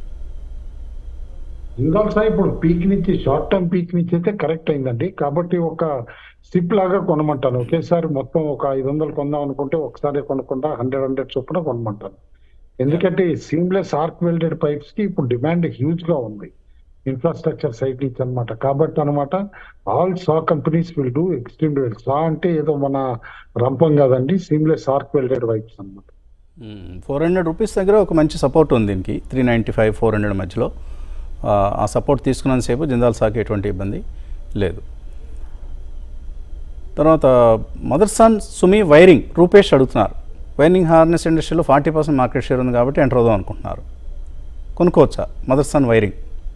B: జిందాల్ సార్ ఇప్పుడు పీక్ నుంచి షార్ట్ టర్మ్ పీక్ నుంచి అయితే కరెక్ట్ అయిందండి కాబట్టి ఒక సిప్ లాగా కొనమంటాను ఒకేసారి మొత్తం ఒక ఐదు వందలు కొందాం అనుకుంటే ఒకసారి కొనకుండా హండ్రెడ్ హండ్రెడ్ చొప్పున కొనమంటాను ఎందుకంటే సీమ్లెస్ ఆర్క్ వెల్డెడ్ పైప్స్ కి ఇప్పుడు డిమాండ్ హ్యూజ్ గా ఉంది ఇన్ఫ్రాస్ట్రక్చర్ సైడ్ నుంచి అనమాట కాబట్టి అనమాట all saw companies will do extreme well saw అంటే ఏదో మన రంపం కాదండి సీమ్లెస్ ఆర్క్ వెల్డెడ్ పైప్స్ అనమాట
A: ఫోర్ హండ్రెడ్ రూపీస్ దగ్గర ఒక మంచి సపోర్ట్ ఉంది దీనికి three ninety five four hundred మధ్యలో ఆ, ఆ సపోర్ట్ తీసుకున్నంతసేపు జిందాల్ సాకి ఎటువంటి ఇబ్బంది లేదు తర్వాత మదర్సన్ సుమి వైరింగ్ రూపేష్ అడుగుతున్నారు వైరింగ్ హార్నెస్ ఇండస్ట్రీలో ఫార్టీ పర్సెంట్ మార్కెట్ షేర్ ఉంది కాబట్టి ఎంటర్ అవుదాం అనుకుంటున్నారు కొనుక్కోవచ్చా మదర్సన్ వైరింగ్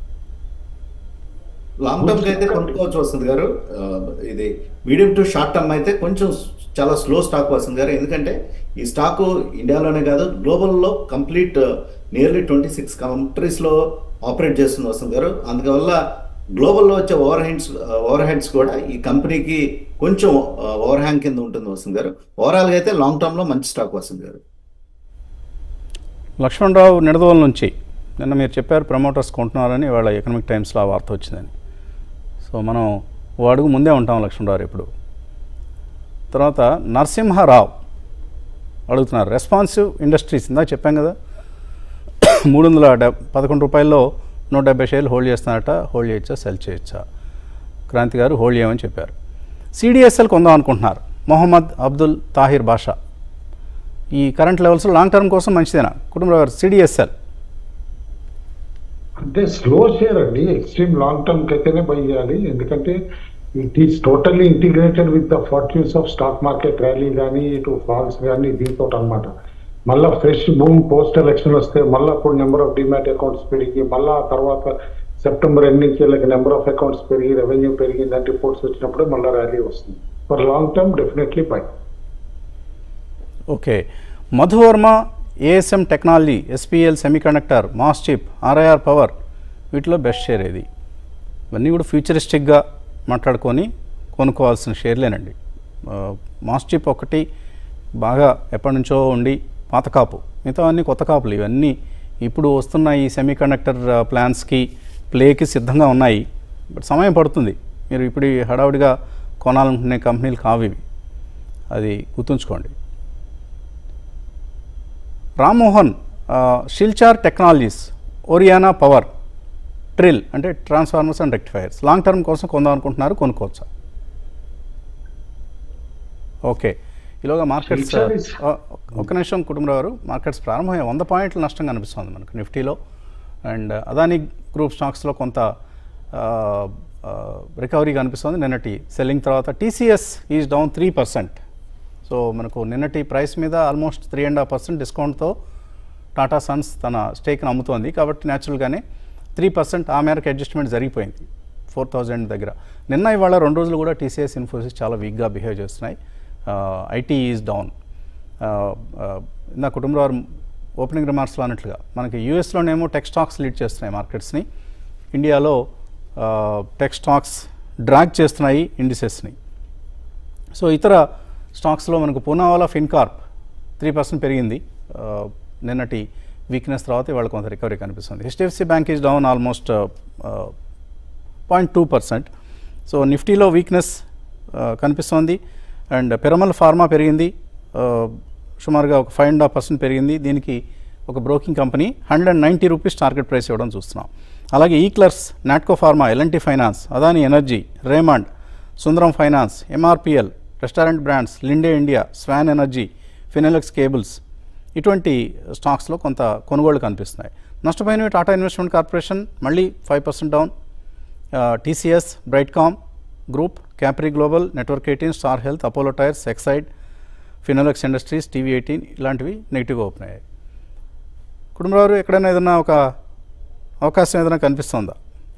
C: లాంగ్ టర్మ్ కి అయితే కొనుక్కోవచ్చు వస్తుంది గారు ఆ, ఇది మీడియం టు షార్ట్ టర్మ్ అయితే కొంచెం చాలా స్లో స్టాక్ వస్తుంది గారు ఎందుకంటే ఈ స్టాక్ ఇండియాలోనే కాదు గ్లోబల్లో కంప్లీట్ నియర్లీ ట్వంటీ సిక్స్ కంట్రీస్లో ఆపరేట్ చేస్తుంది వస్తుంది గారు అందువల్ల గ్లోబల్లో వచ్చే ఓవర్ హెడ్స్ ఓవర్ హెడ్స్ కూడా ఈ కంపెనీకి కొంచెం ఓవర్ హ్యాంగ్ కింద ఉంటుంది వస్తుంది గారు ఓవరాల్గా అయితే లాంగ్ టర్మ్లో మంచి స్టాక్ వస్తుంది గారు
A: లక్ష్మణరావు నిడదవోలు నుంచి నిన్న మీరు చెప్పారు ప్రమోటర్స్ కొంటున్నారని వాళ్ళ ఎకనామిక్ టైమ్స్లో ఆ వార్త వచ్చిందని సో మనం ఓ అడుగు ముందే ఉంటాం లక్ష్మణరావు ఇప్పుడు తర్వాత నరసింహారావు అడుగుతున్నారు రెస్పాన్సివ్ ఇండస్ట్రీస్ ఇందాక చెప్పాం కదా మూడు వందల డెబ్ పదకొండు రూపాయల్లో నూట డెబ్బై షేర్లు హోల్డ్ చేస్తున్నారట హోల్డ్ చేయొచ్చా సెల్ చేయొచ్చా క్రాంతి గారు హోల్డ్ చేయమని చెప్పారు సిడిఎస్ఎల్ కొందాం అనుకుంటున్నారు మొహమ్మద్ అబ్దుల్ తాహిర్ బాషా ఈ కరెంట్ లెవెల్స్ లాంగ్ టర్మ్ కోసం మంచిదేనా కుటుంబ గారు సిడిఎస్ఎల్
B: అంటే స్లో షేర్ అండి ఎక్స్ట్రీమ్ లాంగ్ టర్మ్ కి అయితేనే బై చేయాలి ఎందుకంటే it is totally integrated with the fortunes of stock market rally కానీ ఇటు ఫాల్స్ కానీ దీంతో అనమాట మళ్ళా ఫ్రెష్ బూమ్ పోస్ట్ ఎలక్షన్ వస్తే మళ్ళీ అప్పుడు నెంబర్ ఆఫ్ డిమాట్ అకౌంట్స్ పెరిగి మళ్ళా ఆ తర్వాత సెప్టెంబర్ ఎండ్ నుంచి వీళ్ళకి నెంబర్ ఆఫ్ అకౌంట్స్ పెరిగి రెవెన్యూ పెరిగిందని రిపోర్ట్స్ వచ్చినప్పుడు మళ్ళీ ర్యాలీ వస్తుంది for long term definitely buy
A: okay Madhu Varma ASM technology SPL semiconductor MosChip RIR power వీటిలో బెస్ట్ షేర్ ఏది ఇవన్నీ కూడా ఫ్యూచరిస్టిక్గా మాట్లాడుకొని కొనుక్కోవాల్సిన షేర్లేనండి ఆ, మాస్ చిప్ ఒకటి బాగా ఎప్పటి నుంచో ఉండి పాత కాపు మిగతా అన్నీ కొత్త కాపులు ఇవన్నీ ఇప్పుడు వస్తున్న ఈ సెమీకండక్టర్ ప్లాన్స్కి ప్లేకి సిద్ధంగా ఉన్నాయి బట్ సమయం పడుతుంది మీరు ఇప్పుడు ఈ హడావుడిగా కొనాలనుకునే కంపెనీలు కావు ఇవి అది గుర్తుంచుకోండి రామ్మోహన్ ఆ, Shilchar technologies Oriana power TRIL అంటే transformers and rectifiers long term కోసం కొందాం అనుకుంటున్నారు కొనుక్కోవచ్చా ఓకే ఈలోగా మార్కెట్స్
B: Shilchar is-
A: ఆ, ఒక్క నిమిషం కుటుంబరావు గారు మార్కెట్స్ ప్రారంభమయ్యే వంద పాయింట్ల నష్టం కనిపిస్తుంది మనకు నిఫ్టీలో అండ్ అదాని గ్రూప్ స్టాక్స్లో కొంత రికవరీ కనిపిస్తుంది నిన్నటి సెల్లింగ్ తర్వాత TCS is down three percent so మనకు నిన్నటి ప్రైస్ మీద almost three and half percent డిస్కౌంట్తో టాటా సన్స్ తన స్టేక్ని అమ్ముతోంది కాబట్టి న్యాచురల్గానే త్రీ పర్సెంట్ ఆ మేరకు అడ్జస్ట్మెంట్ జరిగిపోయింది ఫోర్ థౌజండ్ దగ్గర నిన్న ఇవాళ రెండు రోజులు కూడా టీసీఎస్ ఇన్ఫోసిస్ చాలా వీక్గా బిహేవ్ చేస్తున్నాయి ఐటీ ఈజ్ డౌన్ ఇందా కుటుంబరావు ఓపెనింగ్ రిమార్క్స్లో అన్నట్లుగా మనకి యూఎస్లోనేమో టెక్ స్టాక్స్ లీడ్ చేస్తున్నాయి మార్కెట్స్ని ఇండియాలో టెక్ స్టాక్స్ డ్రాగ్ చేస్తున్నాయి ఇండిసెస్ని సో ఇతర స్టాక్స్లో మనకు పూనావాలా ఫిన్కార్ప్ త్రీ పర్సెంట్ పెరిగింది ఆ, నిన్నటి వీక్నెస్ తర్వాత ఇవాళ కొంత రికవరీ కనిపిస్తుంది HDFC bank is down almost point two percent so నిఫ్టీలో వీక్నెస్ కనిపిస్తోంది అండ్ పిరమల్ ఫార్మా పెరిగింది ఆ, సుమారుగా ఒక ఫైవ్ అండ్ హాఫ్ పర్సెంట్ పెరిగింది దీనికి ఒక broking company hundred and ninety rupees target price ఇవ్వడం చూస్తున్నాం అలాగే eClerx Natco pharma L and T finance Adani energy Raymond Sundaram finance MRPL restaurant brands Linde India swan energy Finolex cables ఇటువంటి స్టాక్స్లో కొంత కొనుగోళ్లు కనిపిస్తున్నాయి నష్టపోయినవి టాటా ఇన్వెస్ట్మెంట్ కార్పొరేషన్ మళ్ళీ five percent down TCS Brightcom group Capri global network eighteen star health Apollo tyres Exide Finolex industries TV eighteen ఇలాంటివి నెగిటివ్గా open అయ్యాయి కుటుంబరావు ఎక్కడైనా ఏదైనా ఒక అవకాశం ఏదైనా కనిపిస్తుందా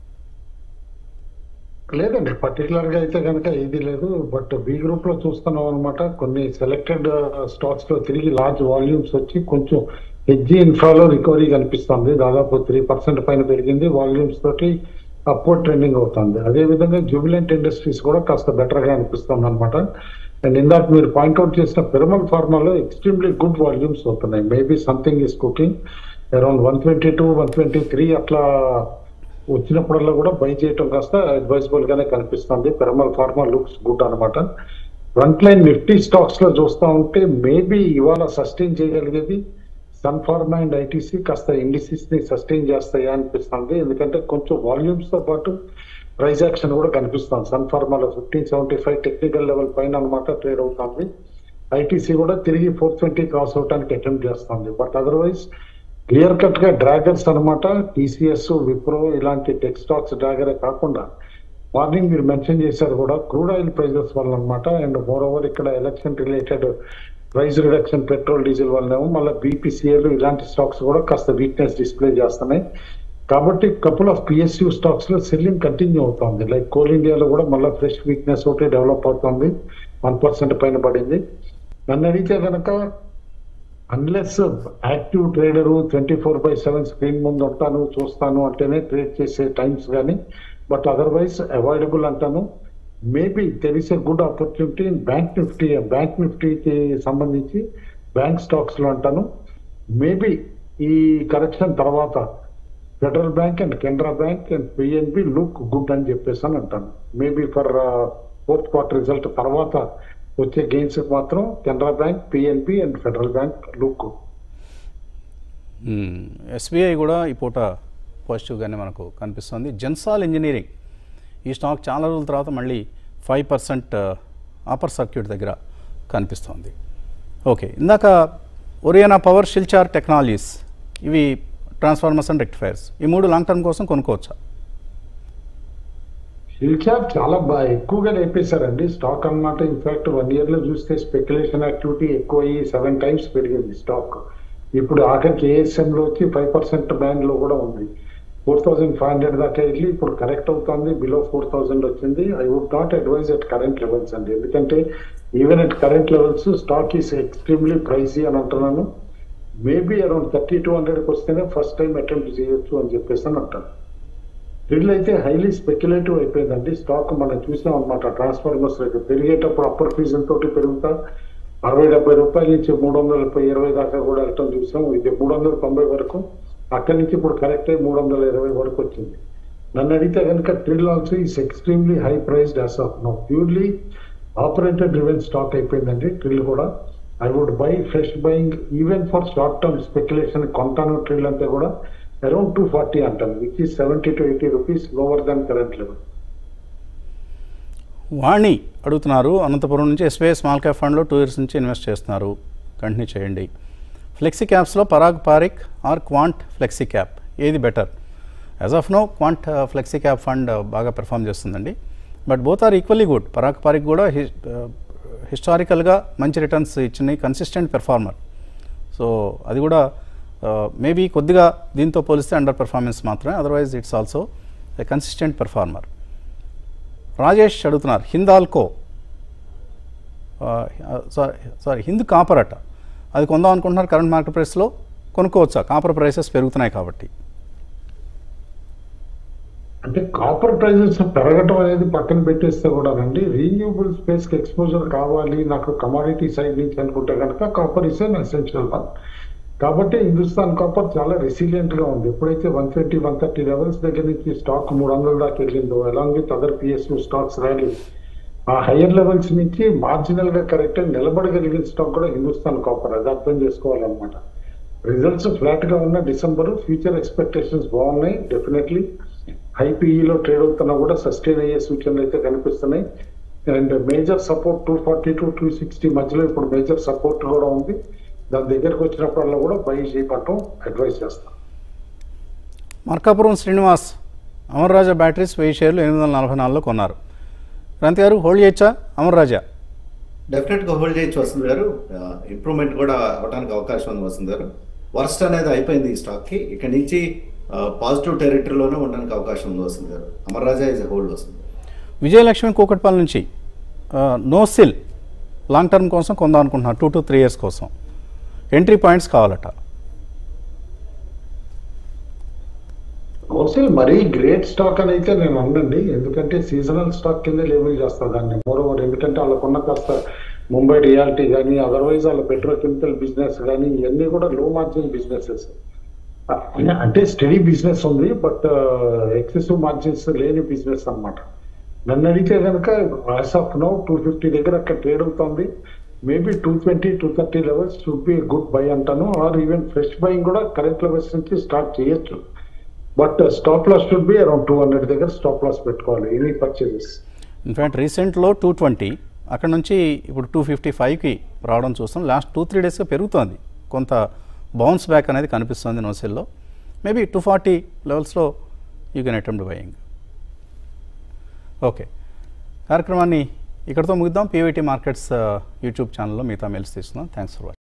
B: లేదండి పర్టికులర్ గా అయితే కనుక ఇది లేదు బట్ బి గ్రూప్ లో చూస్తున్నాం అనమాట కొన్ని సెలెక్టెడ్ స్టాక్స్ లో తిరిగి లార్జ్ వాల్యూమ్స్ వచ్చి కొంచెం హెచ్జి ఇన్ఫ్రాలో రికవరీ కనిపిస్తుంది దాదాపు త్రీ పర్సెంట్ పైన పెరిగింది వాల్యూమ్స్ తోటి అప్వర్డ్ ట్రెండింగ్ అవుతుంది అదే విధంగా జూబిలెంట్ ఇండస్ట్రీస్ కూడా కాస్త బెటర్ గా అనిపిస్తుంది అనమాట అండ్ ఇందాక మీరు పాయింట్అవుట్ చేసిన పిరమల్ ఫార్మాలో ఎక్స్ట్రీమ్లీ గుడ్ వాల్యూమ్స్ అవుతున్నాయి maybe something is cooking around one twenty two one twenty three అట్లా వచ్చినప్పుడల్లా కూడా బై చేయటం కాస్త అడ్వైజబుల్ గానే కనిపిస్తుంది పెరమల్ ఫార్మా లుక్స్ గుడ్ అనమాట ఫ్రంట్ లైన్ నిఫ్టీ స్టాక్స్ లో చూస్తా ఉంటే మేబీ ఇవాళ సస్టైన్ చేయగలిగేది సన్ ఫార్మా అండ్ ఐటీసీ కాస్త ఇండిసిస్ ని సస్టైన్ చేస్తాయా అనిపిస్తుంది ఎందుకంటే కొంచెం వాల్యూమ్స్ తో పాటు ప్రైస్ యాక్షన్ కూడా కనిపిస్తుంది సన్ ఫార్మాలో fifteen seventy five technical level పైన అనమాట ట్రేడ్ అవుతుంది ఐటీసీ కూడా తిరిగి ఫోర్ ట్వంటీ క్రాస్ అవడానికి అటెంప్ట్ చేస్తుంది బట్ అదర్వైజ్ క్లియర్ కట్ గా డ్రాగర్స్ అనమాట టీసీఎస్ విప్రో ఇలాంటి టెక్ స్టాక్స్ డ్రాగరే కాకుండా మార్నింగ్ మీరు మెన్షన్ చేశారు కూడా క్రూడ్ ఆయిల్ ప్రైజెస్ వల్ల అనమాట అండ్ మోర్ ఓవర్ ఇక్కడ election related price reduction petrol diesel వల్లనేమో మళ్ళీ బీపీసీఎల్ ఇలాంటి స్టాక్స్ కూడా కాస్త వీక్నెస్ డిస్ప్లే చేస్తున్నాయి కాబట్టి కపుల్ ఆఫ్ పిఎస్యూ స్టాక్స్ లో సెల్లింగ్ కంటిన్యూ అవుతుంది లైక్ కోల్ ఇండియాలో కూడా మళ్ళీ ఫ్రెష్ వీక్నెస్ ఒకటి డెవలప్ అవుతుంది వన్ పర్సెంట్ పైన పడింది నన్ను అడిగితే కనుక unless active trader twenty four by seven screen ముందు ఉంటాను చూస్తాను అంటేనే ట్రేడ్ చేసే టైమ్స్ కానీ బట్ అదర్వైజ్ అవాయిడబుల్ అంటాను maybe there is a good opportunity in bank Nifty bank నిఫ్టీకి సంబంధించి బ్యాంక్ స్టాక్స్ లో అంటాను మేబీ ఈ కరెక్షన్ తర్వాత federal bank and Canara bank and PNB look good అని చెప్పేసి అని అంటాను maybe for fourth quarter result తర్వాత వచ్చే గెయిన్స్ మాత్రం Canara bank PNB and federal bank look good
A: SBI కూడా ఈ పూట పాజిటివ్గానే మనకు కనిపిస్తుంది జెన్సాల్ ఇంజనీరింగ్ ఈ స్టాక్ చాలా రోజుల తర్వాత మళ్ళీ ఫైవ్ పర్సెంట్ అప్పర్ సర్క్యూట్ దగ్గర కనిపిస్తోంది ఓకే ఇందాక ఒరియానా పవర్ షిల్చార్ టెక్నాలజీస్ ఇవి ట్రాన్స్ఫార్మర్స్ అండ్ రెక్టిఫైర్స్ ఈ మూడు లాంగ్ టర్మ్ కోసం కొనుక్కోవచ్చా
B: షిల్చార్ చాలా బాగా ఎక్కువగా లేపేశారండి స్టాక్ అన్నమాట ఇన్ఫాక్ట్ వన్ ఇయర్ లో చూస్తే స్పెక్యులేషన్ యాక్టివిటీ ఎక్కువ అయ్యి సెవెన్ టైమ్స్ పెరిగింది స్టాక్ ఇప్పుడు ఆఖరికి ఏఎస్ఎం లో వచ్చి ఫైవ్ పర్సెంట్ బ్యాండ్ లో కూడా ఉంది ఫోర్ థౌసండ్ ఫైవ్ హండ్రెడ్ దాకా వెళ్ళి ఇప్పుడు కరెక్ట్ అవుతుంది బిలో ఫోర్ థౌసండ్ వచ్చింది I would not advise at current levels అండి ఎందుకంటే even at current levels stock is extremely pricey అని అంటున్నాను మేబీ అరౌండ్ థర్టీ టూ హండ్రెడ్కి వస్తేనే ఫస్ట్ టైం అటెంప్ట్ చేయొచ్చు అని చెప్పేసి అని అంటాను డ్రిల్ అయితే హైలీ స్పెక్యులేటివ్ అయిపోయిందండి స్టాక్ మనం చూసాం అనమాట ట్రాన్స్ఫార్మర్స్ రేటు పెరిగేటప్పుడు అప్పర్ ఫీజుల తోటి పెరుగుతా అరవై డెబ్బై రూపాయల నుంచి మూడు వందల ముప్పై ఇరవై దాకా కూడా వెళ్ళటం చూసాం ఇది మూడు వందల తొంభై వరకు అక్కడి నుంచి ఇప్పుడు కరెక్ట్ అయ్యి మూడు వందల ఇరవై వరకు వచ్చింది నన్ను అడిగితే కనుక TRIL also is extremely high priced as of now purely operator driven stock అయిపోయిందండి ట్రిల్ కూడా I would buy fresh buying even for short term speculation కొంటాను ట్రిల్ అంతా కూడా అరౌండ్ టూ ఫార్టీ అంటాను which is seventy to eighty rupees lower than current level
A: Vani అడుగుతున్నారు అనంతపురం నుంచి SBI small cap ఫండ్లో two years నుంచి ఇన్వెస్ట్ చేస్తున్నారు కంటిన్యూ చేయండి ఫ్లెక్సీ క్యాప్స్లో Parag Parikh or quant flexi cap ఏది better as of now quant flexi cap fund బాగా పెర్ఫామ్ చేస్తుందండి but both are equally good Parag Parikh కూడా హిస్టారికల్గా మంచి రిటర్న్స్ ఇచ్చినాయి కన్సిస్టెంట్ పెర్ఫార్మర్ సో అది కూడా మేబీ కొద్దిగా దీంతో పోలిస్తే అండర్ పెర్ఫార్మెన్స్ మాత్రమే otherwise it's also a consistent performer Rajesh అడుగుతున్నారు Hindalco sorry sorry Hind copper అట అది కొందాం అనుకుంటున్నారు కరెంట్ మార్కెట్ ప్రైస్లో కొనుక్కోవచ్చా కాపర్ ప్రైసెస్ పెరుగుతున్నాయి కాబట్టి
B: అంటే కాపర్ ప్రైజెస్ పెరగటం అనేది పక్కన పెట్టేస్తే కూడానండి రీన్యూబుల్ స్పేస్ కి ఎక్స్పోజర్ కావాలి నాకు కమాడిటీ సైడ్ నుంచి అనుకుంటే కనుక copper is an essential one కాబట్టి హిందుస్థాన్ కాపర్ చాలా రెసిలియంట్ గా ఉంది ఎప్పుడైతే one twenty one thirty levels దగ్గర నుంచి స్టాక్ మూడు వందల దాకా వెళ్ళిందో along with other PSU stocks rally ఆ హయ్యర్ లెవెల్స్ నుంచి మార్జినల్ గా కరెక్ట్ నిలబడగలిగిన స్టాక్ కూడా హిందుస్థాన్ కాపర్ అది అర్థం చేసుకోవాలన్నమాట రిజల్ట్స్ ఫ్లాట్ గా ఉన్న డిసెంబర్ ఫ్యూచర్ ఎక్స్పెక్టేషన్స్ బాగున్నాయి డెఫినెట్లీ హై పీఈలో ట్రేడ్ అవుతున్నా కూడా సస్టైన్ అయ్యే సూచనలు అయితే కనిపిస్తున్నాయి and major support two forty to two sixty మధ్యలో ఇప్పుడు మేజర్ సపోర్ట్ కూడా ఉంది దాని దగ్గరకు వచ్చినప్పుడల్లా కూడా బై చేయపడటం అడ్వైస్ చేస్తాం
A: మార్కాపురం శ్రీనివాస్ అమర్ రాజా బ్యాటరీస్ వెయ్యి షేర్లు ఎనిమిది వందల నలభై నాలుగులో కొన్నారు క్రాంతి గారు హోల్డ్ చేయొచ్చా అమర్ రాజా
C: డెఫినెట్గా హోల్డ్ చేయొచ్చు వస్తుంది గారు ఇంప్రూవ్మెంట్ కూడా అవడానికి అవకాశం ఉంది వస్తుంది గారు వర్స్ట్ అనేది అయిపోయింది ఈ స్టాక్కి ఇక్కడ నుంచి పాజిటివ్ టెరిటరీలోనే ఉండడానికి అవకాశం ఉంది వస్తుంది గారు అమర్ రాజా ఇస్ హోల్డ్ వస్తుంది
A: విజయలక్ష్మి కూకట్పల్లి నుంచి నో సిల్ లాంగ్ టర్మ్ కోసం కొందాం అనుకుంటున్నారు టూ టు త్రీ ఇయర్స్ కోసం ఎంట్రీ పాయింట్స్ కావాలట
B: హోల్సేల్ మరీ గ్రేట్ స్టాక్ అని అయితే నేను అనండి ఎందుకంటే సీజనల్ స్టాక్ కింద లేబుల్ చేస్తా దాన్ని మోర్ ఓవర్ ఎందుకంటే వాళ్ళకున్న కాస్త ముంబై రియాలిటీ కానీ అదర్వైజ్ వాళ్ళ పెట్రోకెమికల్ బిజినెస్ కానీ ఇవన్నీ కూడా లో మార్జిన్ బిజినెసెస్ అంటే స్టడీ బిజినెస్ ఉంది బట్ ఎక్సెసివ్ మార్జిన్స్ లేని బిజినెస్ అన్నమాట నన్ను అడిగితే కనుక as of now two fifty దగ్గర అక్కడ ట్రేడ్ అవుతుంది maybe two twenty two thirty levels should be good buy అంటాను ఆర్ ఈవెన్ ఫ్రెష్ బయింగ్ కూడా కరెంట్ లెవెల్స్ నుంచి స్టార్ట్ చేయొచ్చు but stop loss should be around two hundred దగ్గర stop loss పెట్టుకోవాలి any purchases
A: in fact రీసెంట్లో two twenty అక్కడ నుంచి ఇప్పుడు టూ ఫిఫ్టీ ఫైవ్కి రావడం చూస్తాం లాస్ట్ టూ త్రీ డేస్గా పెరుగుతోంది కొంత బౌన్స్ బ్యాక్ అనేది కనిపిస్తుంది నోసెల్లో మేబీ టూ ఫార్టీ లెవెల్స్లో you can attempt buying okay కార్యక్రమాన్ని ఇక్కడితో ముగిద్దాం పీవైటీ మార్కెట్స్ యూట్యూబ్ ఛానల్లో మిగతా మెయిల్స్ తీసుకుందాం థ్యాంక్స్ ఫర్ వాచింగ్